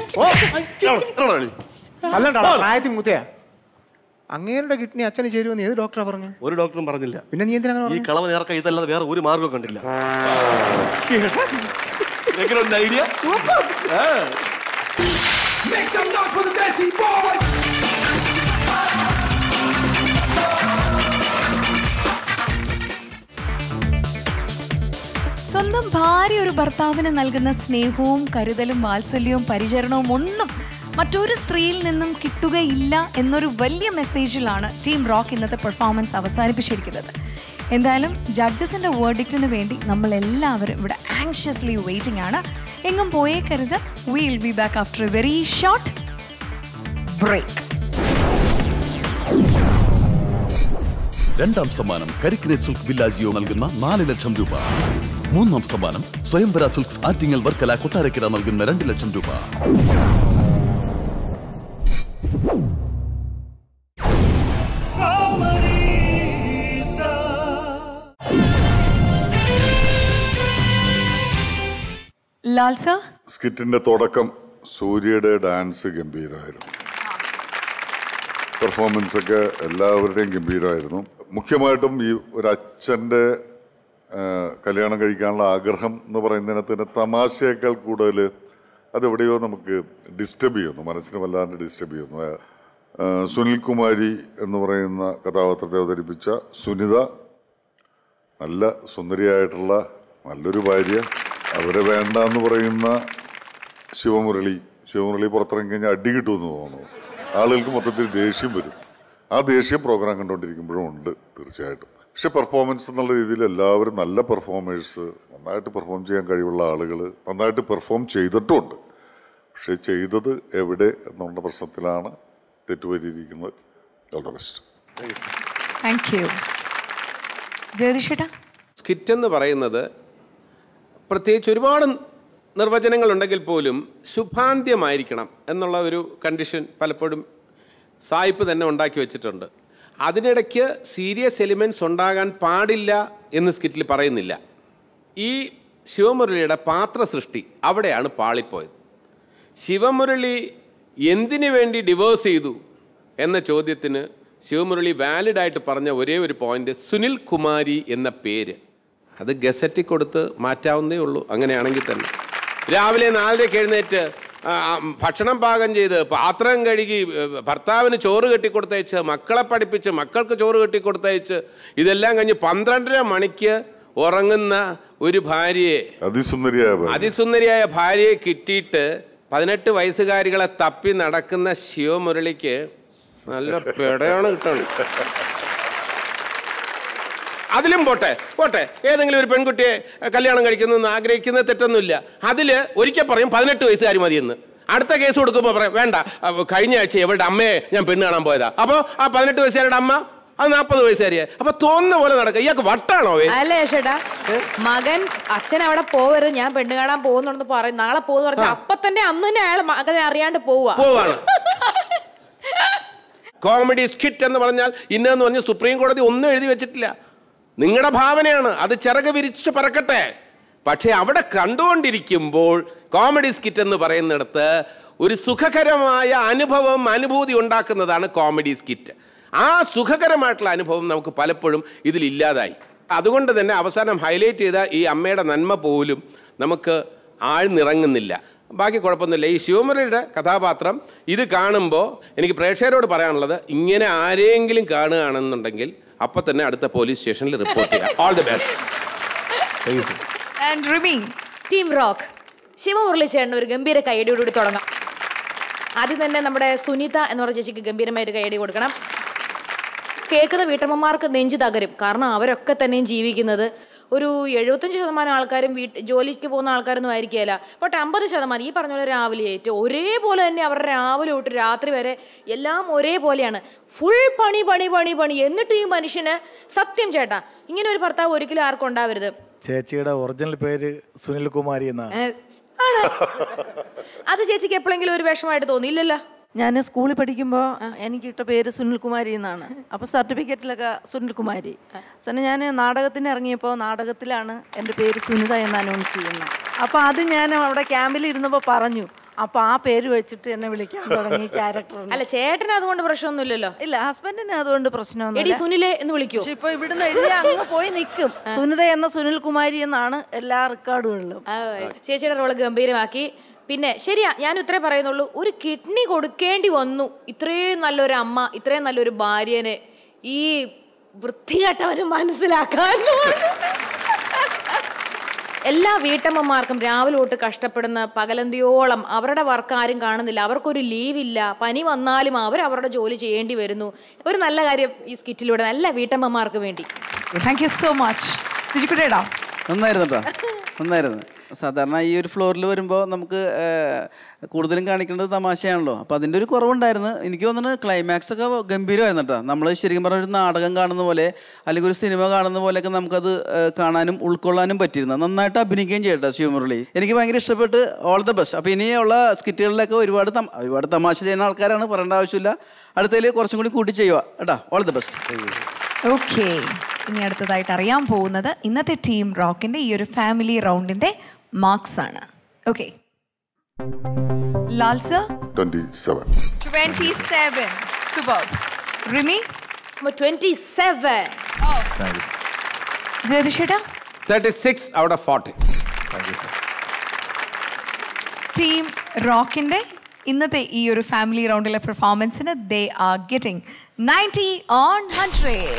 അല്ലണ്ടാ പ്രായത്തിൽ മുത്തയാ അങ്ങേരുടെ കിഡ്നി അച്ഛന് ചേരുമെന്ന് ഏത് ഡോക്ടറാ പറഞ്ഞു ഒരു ഡോക്ടറും പറഞ്ഞില്ല പിന്നെ നീ എന്തിനാ അങ്ങനെ ഈ കളവൻ ഇറക്കം ഇതല്ലാതെ വേറെ ഒരു മാർഗവും കണ്ടില്ല എങ്ങനെയുണ്ട് idea Make some noise for the Desi Boys. സ്വന്തം ഭാര്യ ഒരു ഭർത്താവിന് നൽകുന്ന സ്നേഹവും കരുതലും വാത്സല്യവും പരിചരണവും ഒന്നും മറ്റൊരു സ്ത്രീയിൽ നിന്നും കിട്ടുകയില്ല എന്നൊരു വലിയ മെസ്സേജിലാണ് ടീം റോക്ക് ഇന്നത്തെ പെർഫോമൻസ് അവസാനിപ്പിച്ചിരിക്കുന്നത് എന്തായാലും ജഡ്ജസിന്റെ വേർഡിക്റ്റിന് വേണ്ടി നമ്മൾ എല്ലാവരും ഇവിടെ ആങ്ഷ്യസ്ലി വെയിറ്റിംഗ് ആണ് എങ്ങും പോയേക്കരുത് will be back after a very short break രണ്ടാം സമ്മാനം കരിക്കിനെ സിൽക്ക് വില്ലാജിയോ നൽകുന്ന നാല് ലക്ഷം രൂപ മൂന്നാം സമ്മാനം സ്വയംവര സിൽക്സ് ആറ്റിങ്ങൽ വർക്കല കൊട്ടാരക്കര നൽകുന്ന രണ്ട് ലക്ഷം രൂപ ലാൽ സർ സ്കിറ്റിന്റെ തുടക്കം സൂര്യയുടെ ഡാൻസ് ഗംഭീരമായിരുന്നു പെർഫോമൻസ് ഒക്കെ എല്ലാവരുടെയും ഗംഭീരമായിരുന്നു മുഖ്യമായിട്ടും ഈ ഒരു അച്ഛൻ്റെ കല്യാണം കഴിക്കാനുള്ള ആഗ്രഹം എന്ന് പറയുന്നതിനകത്തിന് തമാശയേക്കാൾ കൂടുതൽ അതെവിടെയോ നമുക്ക് ഡിസ്റ്റർബ് ചെയ്യുന്നു മനസ്സിന് വല്ലാണ്ട് ഡിസ്റ്റർബ് ചെയ്യുന്നു ആ, സുനിൽ കുമാരി എന്ന് പറയുന്ന കഥാപാത്രത്തെ അവതരിപ്പിച്ച സുനിത നല്ല സുന്ദരിയായിട്ടുള്ള നല്ലൊരു ഭാര്യ അവരെ വേണ്ട എന്ന് പറയുന്ന ശിവമുരളി ശിവമുരളി പുറത്തിറങ്ങി കഴിഞ്ഞാൽ അടി കിട്ടുമെന്ന് തോന്നുന്നു ആളുകൾക്ക് മൊത്തത്തിൽ ദേഷ്യം വരും ആ ദേഷ്യം പ്രോഗ്രാം കണ്ടുകൊണ്ടിരിക്കുമ്പോഴും ഉണ്ട് തീർച്ചയായിട്ടും പക്ഷെ പെർഫോമൻസ് എന്നുള്ള രീതിയിൽ എല്ലാവരും നല്ല പെർഫോമേഴ്സ് നന്നായിട്ട് പെർഫോം ചെയ്യാൻ കഴിവുള്ള ആളുകൾ നന്നായിട്ട് പെർഫോം ചെയ്തിട്ടുമുണ്ട് പക്ഷെ ചെയ്തത് എവിടെ എന്നുള്ള പ്രശ്നത്തിലാണ് തെറ്റുപറ്റിയിരിക്കുന്നത് all the best thank you ജഗദീഷേട്ടാ സ്കിറ്റ് എന്ന് പറയുന്നത് പ്രത്യേകിച്ച് ഒരുപാട് നിർവചനങ്ങളുണ്ടെങ്കിൽ പോലും ശുഭാന്ത്യമായിരിക്കണം എന്നുള്ള ഒരു കണ്ടീഷൻ പലപ്പോഴും സായിപ്പ് തന്നെ ഉണ്ടാക്കി വെച്ചിട്ടുണ്ട് അതിനിടയ്ക്ക് സീരിയസ് എലിമെൻറ്റ്സ് ഉണ്ടാകാൻ പാടില്ല എന്ന് സ്കിറ്റിൽ പറയുന്നില്ല ഈ ശിവമുരളിയുടെ പാത്ര സൃഷ്ടി അവിടെയാണ് പാളിപ്പോയത് ശിവമുരളി എന്തിനു വേണ്ടി ഡിവോഴ്സ് ചെയ്തു എന്ന ചോദ്യത്തിന് ശിവമുരളി വാലിഡായിട്ട് പറഞ്ഞ ഒരേ ഒരു പോയിന്റ് സുനിൽ കുമാരി എന്ന പേര് അത് ഗസറ്റിൽ കൊടുത്ത് മാറ്റാവുന്നേ ഉള്ളൂ അങ്ങനെയാണെങ്കിൽ തന്നെ രാവിലെ നാലരയ്ക്ക് എഴുന്നേറ്റ് ആ, ആ, ഭക്ഷണം പാകം ചെയ്ത് പാത്രം കഴുകി ഏ, ഭർത്താവിന് ചോറ് കെട്ടിക്കൊടുത്തയച്ച് മക്കളെ പഠിപ്പിച്ച് മക്കൾക്ക് ചോറ് കെട്ടിക്കൊടുത്തയച്ച് ഇതെല്ലാം കഴിഞ്ഞ് പന്ത്രണ്ടര മണിക്ക് ഉറങ്ങുന്ന ഒരു ഭാര്യയെ അതിസുന്ദരിയായ ഭാര്യ. അതിസുന്ദരിയായ ഭാര്യയെ കിട്ടിയിട്ട് പതിനെട്ട് വയസ്സുകാരികളെ തപ്പി നടക്കുന്ന ശിവമുരളിക്ക് നല്ല പെടയാണ് കിട്ടുന്നത് അതിലും പോട്ടെ പോട്ടെ ഏതെങ്കിലും ഒരു പെൺകുട്ടിയെ കല്യാണം കഴിക്കുന്നു എന്ന് ആഗ്രഹിക്കുന്നത് തെറ്റൊന്നുമില്ല അതിൽ ഒരിക്കൽ പറയും പതിനെട്ട് വയസ്സുകാരി മതിയെന്ന് അടുത്ത കേസ് കൊടുക്കുമ്പോൾ പറയും വേണ്ട അപ്പൊ കഴിഞ്ഞ ആഴ്ച ഇവളുടെ അമ്മയെ ഞാൻ പെണ്ണ് കാണാൻ പോയതാ അപ്പോൾ ആ പതിനെട്ട് വയസ്സുകാരുടെ അമ്മ അത് നാൽപ്പത് വയസ്സുകാരിയെ അപ്പൊ തോന്നുന്ന പോലെ നടക്കുക ഇയാൾക്ക് വട്ടാണോ അവേ അല്ലേ ചേട്ടാ മകൻ അച്ഛൻ അവിടെ പോവരുത് ഞാൻ പെണ്ണ് കാണാൻ പോകുന്നുണ്ടെന്ന് പറയും നാളെ പോകുന്ന പറഞ്ഞ അപ്പൊ തന്നെ അന്ന് തന്നെ അയാൾ മകനെ അറിയാണ്ട് പോവുക പോവാണ് കോമഡി സ്കിറ്റ് എന്ന് പറഞ്ഞാൽ ഇന്നെന്ന് പറഞ്ഞ് സുപ്രീം കോടതി ഒന്നും എഴുതി വെച്ചിട്ടില്ല നിങ്ങളുടെ ഭാവനയാണ് അത് ചിറക് വിരിച്ച് പറക്കട്ടെ പക്ഷേ അവിടെ കണ്ടുകൊണ്ടിരിക്കുമ്പോൾ കോമഡി സ്കിറ്റ് എന്ന് പറയുന്നിടത്ത് ഒരു സുഖകരമായ അനുഭവം അനുഭൂതി ഉണ്ടാക്കുന്നതാണ് കോമഡി സ്കിറ്റ് ആ സുഖകരമായിട്ടുള്ള അനുഭവം നമുക്ക് പലപ്പോഴും ഇതിലില്ലാതായി അതുകൊണ്ട് തന്നെ അവസാനം ഹൈലൈറ്റ് ചെയ്ത ഈ അമ്മയുടെ നന്മ പോലും നമുക്ക് ആഴ്ന്നിറങ്ങുന്നില്ല ബാക്കി കുഴപ്പമൊന്നുമില്ല ഈ ശിവമുരളിയുടെ കഥാപാത്രം ഇത് കാണുമ്പോൾ എനിക്ക് പ്രേക്ഷകരോട് പറയാനുള്ളത് ഇങ്ങനെ ആരെങ്കിലും കാണുകയാണെന്നുണ്ടെങ്കിൽ അപ്പം തന്നെ അടുത്ത പോലീസ് സ്റ്റേഷനിൽ റിപ്പോർട്ട് ചെയ്യാം all the best and Rimi team rock Sivamurali ചേട്ടൻ ഒരു ഗംഭീര കൈയടിയോടുകൂടി തുടങ്ങാം ആദ്യം തന്നെ നമ്മുടെ സുനിത എന്ന് പറഞ്ഞ ചേച്ചിക്ക് ഗംഭീരമായ ഒരു കൈയടി കൊടുക്കണം കേൾക്കുന്ന വീട്ടമ്മമാർക്ക് നെഞ്ചു തകരും കാരണം അവരൊക്കെ തന്നെയും ജീവിക്കുന്നത് ഒരു എഴുപത്തഞ്ച് ശതമാനം ആൾക്കാരും വീട്ട് ജോലിക്ക് പോകുന്ന ആൾക്കാരൊന്നും ആയിരിക്കുകയില്ല ബട്ട് അമ്പത് ശതമാനം ഈ പറഞ്ഞ പോലെ രാവിലെ ഏറ്റു ഒരേപോലെ തന്നെ അവരുടെ രാവിലെ തൊട്ട് രാത്രി വരെ എല്ലാം ഒരേപോലെയാണ് ഫുൾ പണി പണി പണി പണി എന്നിട്ട് ഈ മനുഷ്യന് സത്യം ചേട്ടാ ഇങ്ങനെ ഒരു ഭർത്താവ് ഒരിക്കലും ആർക്കും ഉണ്ടാവരുത് ചേച്ചിയുടെ ഒറിജിനൽ പേര് സുനിൽ കുമാരി എന്നാണ് ഏ, ആണ്. അത് ചേച്ചിക്ക് എപ്പോഴെങ്കിലും ഒരു വിഷമമായിട്ട് തോന്നിയില്ലല്ലോ ഞാൻ സ്കൂളിൽ പഠിക്കുമ്പോൾ എനിക്ക് ഇട്ട പേര് സുനിൽകുമാരി എന്നാണ് അപ്പോൾ സർട്ടിഫിക്കറ്റിലൊക്കെ സുനിൽകുമാരി പിന്നെ ഞാൻ നാടകത്തിന് ഇറങ്ങിയപ്പോൾ നാടകത്തിലാണ് എൻ്റെ പേര് സുനിത എന്ന് അനൗൺസ് ചെയ്യുന്നത് അപ്പോൾ അത് ഞാൻ അവിടെ ക്യാമ്പിൽ ഇരുന്നപ്പോൾ പറഞ്ഞു അപ്പോൾ ആ പേര് വെച്ചിട്ട് എന്നെ വിളിക്കാൻ തുടങ്ങി ക്യാരക്ടർ അല്ല ചേട്ടന് അതുകൊണ്ട് പ്രശ്നമൊന്നുമില്ലല്ലോ ഇല്ല ഹസ്ബൻഡിന് അതുകൊണ്ട് എടി പ്രശ്നമൊന്നുമില്ല സുനിലെ എന്ന് വിളിക്കൂ പക്ഷെ ഇപ്പൊ ഇവിടുന്ന് എഴുതി അങ്ങ് പോയി നിൽക്കും സുനിത എന്ന സുനിൽ കുമാരി എന്നാണ് എല്ലാ റെക്കോർഡുകളിലും ആ, ചേച്ചിയുടെ റോള് ഗംഭീരമാക്കി പിന്നെ ശരിയാ ഞാൻ ഇത്രേ പറയുന്നുള്ളൂ ഒരു കിഡ്നി കൊടുക്കേണ്ടി വന്നു ഇത്രയും നല്ലൊരു അമ്മ ഇത്രയും നല്ലൊരു ഭാര്യനെ ഈ വൃത്തികെട്ടവന് മനസ്സിലാക്കാൻ എല്ലാ വീട്ടമ്മമാർക്കും രാവിലെ തൊട്ട് കഷ്ടപ്പെടുന്ന പകലന്തിയോളം അവരുടെ വർക്ക് ആരും കാണുന്നില്ല അവർക്കൊരു ലീവില്ല പനി വന്നാലും അവർ അവരുടെ ജോലി ചെയ്യേണ്ടി വരുന്നു ഒരു നല്ല കാര്യം ഈ സ്കിറ്റിലൂടെ നല്ല വീട്ടമ്മമാർക്ക് വേണ്ടി താങ്ക് യു സോ മച്ച് രുചിക്കുട്ടേടാ നന്നായിരുന്നു കേട്ടോ നന്നായിരുന്നു സാധാരണ ഈ ഒരു ഫ്ലോറിൽ വരുമ്പോൾ നമുക്ക് ആ, കൂടുതലും കാണിക്കേണ്ടത് തമാശയാണല്ലോ അപ്പോൾ അതിൻ്റെ ഒരു കുറവുണ്ടായിരുന്നു എനിക്ക് തോന്നുന്നത് ക്ലൈമാക്സ് ഒക്കെ ഗംഭീരമായിരുന്നു കേട്ടോ നമ്മൾ ശരിക്കും പറഞ്ഞ ഒരു നാടകം കാണുന്ന പോലെ അല്ലെങ്കിൽ ഒരു സിനിമ കാണുന്ന പോലെയൊക്കെ നമുക്കത് ആ, കാണാനും ഉൾക്കൊള്ളാനും പറ്റിയിരുന്നു നന്നായിട്ട് അഭിനയിക്കുകയും ചെയ്യട്ടോ ശിവമുരളി എനിക്ക് ഭയങ്കര ഇഷ്ടപ്പെട്ട് ഓൾ ദ ബെസ്റ്റ് അപ്പോൾ ഇനിയുള്ള സ്കിറ്റുകളിലൊക്കെ ഒരുപാട് തമ- ഒരുപാട് തമാശ ചെയ്യുന്ന ആൾക്കാരാണ് പറയേണ്ട ആവശ്യമില്ല അടുത്തതിൽ കുറച്ചും കൂടി കൂട്ടി ചെയ്യുക കേട്ടോ ഓൾ ദ ബെസ്റ്റ് ഓക്കെ ഇനി അടുത്തതായിട്ട് അറിയാൻ പോകുന്നത് ഇന്നത്തെ ടീം റോക്കിന്റെ ഈ ഒരു ഫാമിലി റൗണ്ടിന്റെ മാർക്സ് ആണ് okay Lal sir twenty seven twenty seven super Rimi twenty seven ജ്യോതിഷേട്ടാ thirty six out of forty team റോക്കിന്റെ ഇന്നത്തെ ഈ ഒരു ഫാമിലി റൗണ്ടിലെ പെർഫോമൻസിന് they are getting ninety on hundred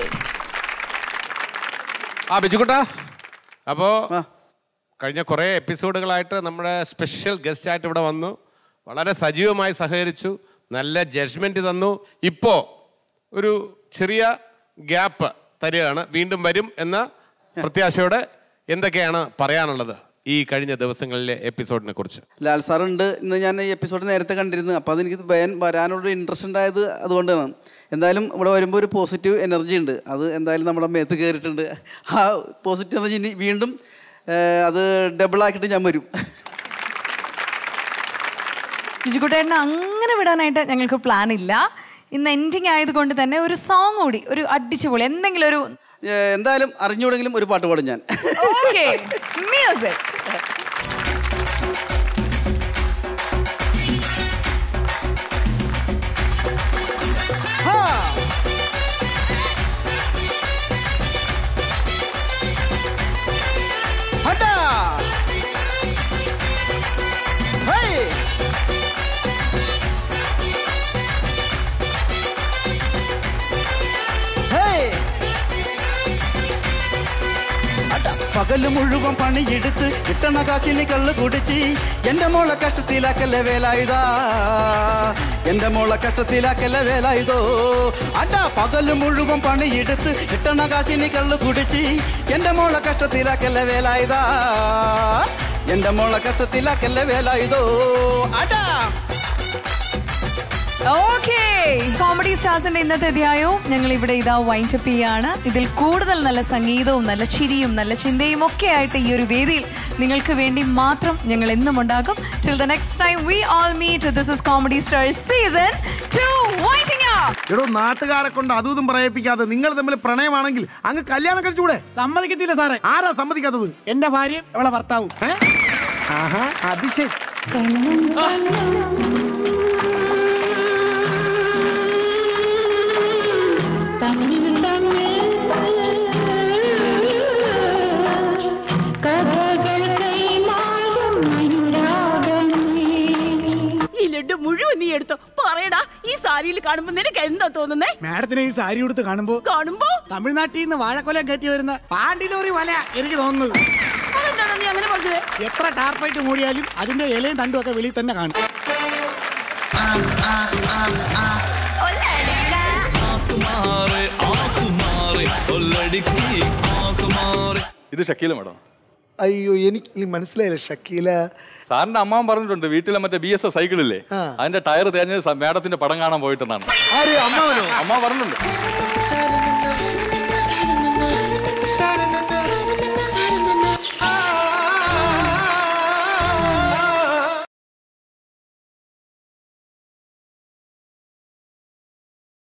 ആ ബിജുക്കുട്ട അപ്പോൾ കഴിഞ്ഞ കുറേ എപ്പിസോഡുകളായിട്ട് നമ്മുടെ സ്പെഷ്യൽ ഗസ്റ്റ് ആയിട്ട് ഇവിടെ വന്നു വളരെ സജീവമായി സഹകരിച്ചു നല്ല ജഡ്ജ്മെന്റ് തന്നു ഇപ്പോൾ ഒരു ചെറിയ ഗ്യാപ്പ് തരികയാണ് വീണ്ടും വരും എന്ന പ്രത്യാശയോടെ എന്തൊക്കെയാണ് പറയാനുള്ളത് ഈ കഴിഞ്ഞ ദിവസങ്ങളിലെ എപ്പിസോഡിനെ കുറിച്ച് ലാൽ സാർ ഉണ്ട് ഇന്ന് ഞാൻ ഈ എപ്പിസോഡ് നേരത്തെ കണ്ടിരുന്നു അപ്പോൾ അതെനിക്ക് വരാൻ വരാനുള്ള ഇൻട്രസ്റ്റ് ഉണ്ടായത് അതുകൊണ്ടാണ് എന്തായാലും ഇവിടെ വരുമ്പോൾ ഒരു പോസിറ്റീവ് എനർജി ഉണ്ട് അത് എന്തായാലും നമ്മുടെ മേത്ത് കയറിയിട്ടുണ്ട് ആ പോസിറ്റീവ് എനർജി ഇനി വീണ്ടും ആ, അത് ഡബിളാക്കിയിട്ട് ഞാൻ വരും ബിജുക്കുട്ടേട്ടനെ അങ്ങനെ വിടാനായിട്ട് ഞങ്ങൾക്ക് പ്ലാൻ ഇല്ല ഇന്ന് എൻഡിങ് ആയതുകൊണ്ട് തന്നെ ഒരു സോങ് കൂടി ഒരു അടിച്ചുപൊളി എന്തെങ്കിലും ഒരു ഏ, എന്തായാലും അറിഞ്ഞുകൂടെങ്കിലും ഒരു പാട്ട് പാടും ഞാൻ ഓക്കെ മ്യൂസിക് ഹട്ടാ ഹേയ് ഹേയ് പകല് മുഴുവൻ പണിയെടുത്ത് കിട്ടണ കാശിന് കള്ള് കുടിച്ച് എന്റെ മോളെ കഷ്ടത്തിലാക്കല്ലേ വേലായുധാ എന്റെ മോളെ കഷ്ടത്തിലാക്കല്ലേ വേലായുധോ അടാ പകല് മുഴുവൻ പണിയെടുത്ത് കിട്ടണ കാശിന് കള്ള് കുടിച്ച് എന്റെ മോളെ കഷ്ടത്തിലാക്കല്ലേ വേലായുധാ എന്റെ മോളെ കഷ്ടത്തിലാക്കല്ലേ വേലായുധോ അടാ ഓക്കെ കോമഡി സ്റ്റാർസിന്റെ ഇന്നത്തെ അധ്യായവും ഞങ്ങൾ ഇവിടെ ഇതാ വൈൻഡ് അപ്പ് ചെയ്യാണ് ഇതിൽ കൂടുതൽ നല്ല സംഗീതവും നല്ല ചിരിയും നല്ല ചിന്തയും ഒക്കെ ആയിട്ട് ഈ ഒരു വേദിയിൽ നിങ്ങൾക്ക് വേണ്ടി മാത്രം ഞങ്ങൾ എന്നും ഉണ്ടാകും till the next time we all meet this is comedy star season 2 winding up എടോ നാട്ടുകാരെ കൊണ്ട് അതും ഇതും പറയിപ്പിക്കാതെ നിങ്ങൾ തമ്മിൽ പ്രണയമാണെങ്കിൽ അങ്ങ് കല്യാണം കഴിച്ചുകൂടെ സമ്മതിക്കത്തില്ല സാറേ ആരാ സമ്മതിക്കാത്തത് എന്റെ ഭാര്യയും അവളെ ഭർത്താവും ഏ? ആഹാ അത് ശരി ഈ ലഡു മുഴുവൻ നീ എടുത്തോ പറയടാ ഈ സാരിയിൽ കാണുമ്പോ നിനക്ക് എന്താ തോന്നുന്നേ മാഡത്തിനെ ഈ സാരി ഉടുത്ത് കാണുമ്പോ കാണുമ്പോ തമിഴ്നാട്ടിൽ നിന്ന് വാഴക്കൊല കയറ്റി വരുന്ന പാണ്ടിലോറി വല എനിക്ക് തോന്നുന്നത് അതെന്താണോ നീ അങ്ങനെ പറഞ്ഞത് എത്ര ടാർപ്പായിട്ട് മൂടിയാലും അതിന്റെ ഇലയും തണ്ടും ഒക്കെ വെളിയിൽ തന്നെ കാണും आंख मारे आंख मारे ओ लड़की आंख मारे ഇത് ഷക്കീല മാഡം അയ്യോ എനിക്ക് ഈ മനസ്സിലായില്ല ഷക്കീല സാറിന്റെ അമ്മാവൻ പറഞ്ഞിട്ടുണ്ട് വീട്ടിലെ മറ്റേ ബി എസ് എ സൈക്കിളില്ലേ ആ. അതിന്റെ ടയർ തേഞ്ഞത് മാഡത്തിന്റെ പടം കാണാൻ പോയിട്ടെന്നാണ് ആര് അമ്മാവനോ അമ്മ പറഞ്ഞിട്ടുണ്ട്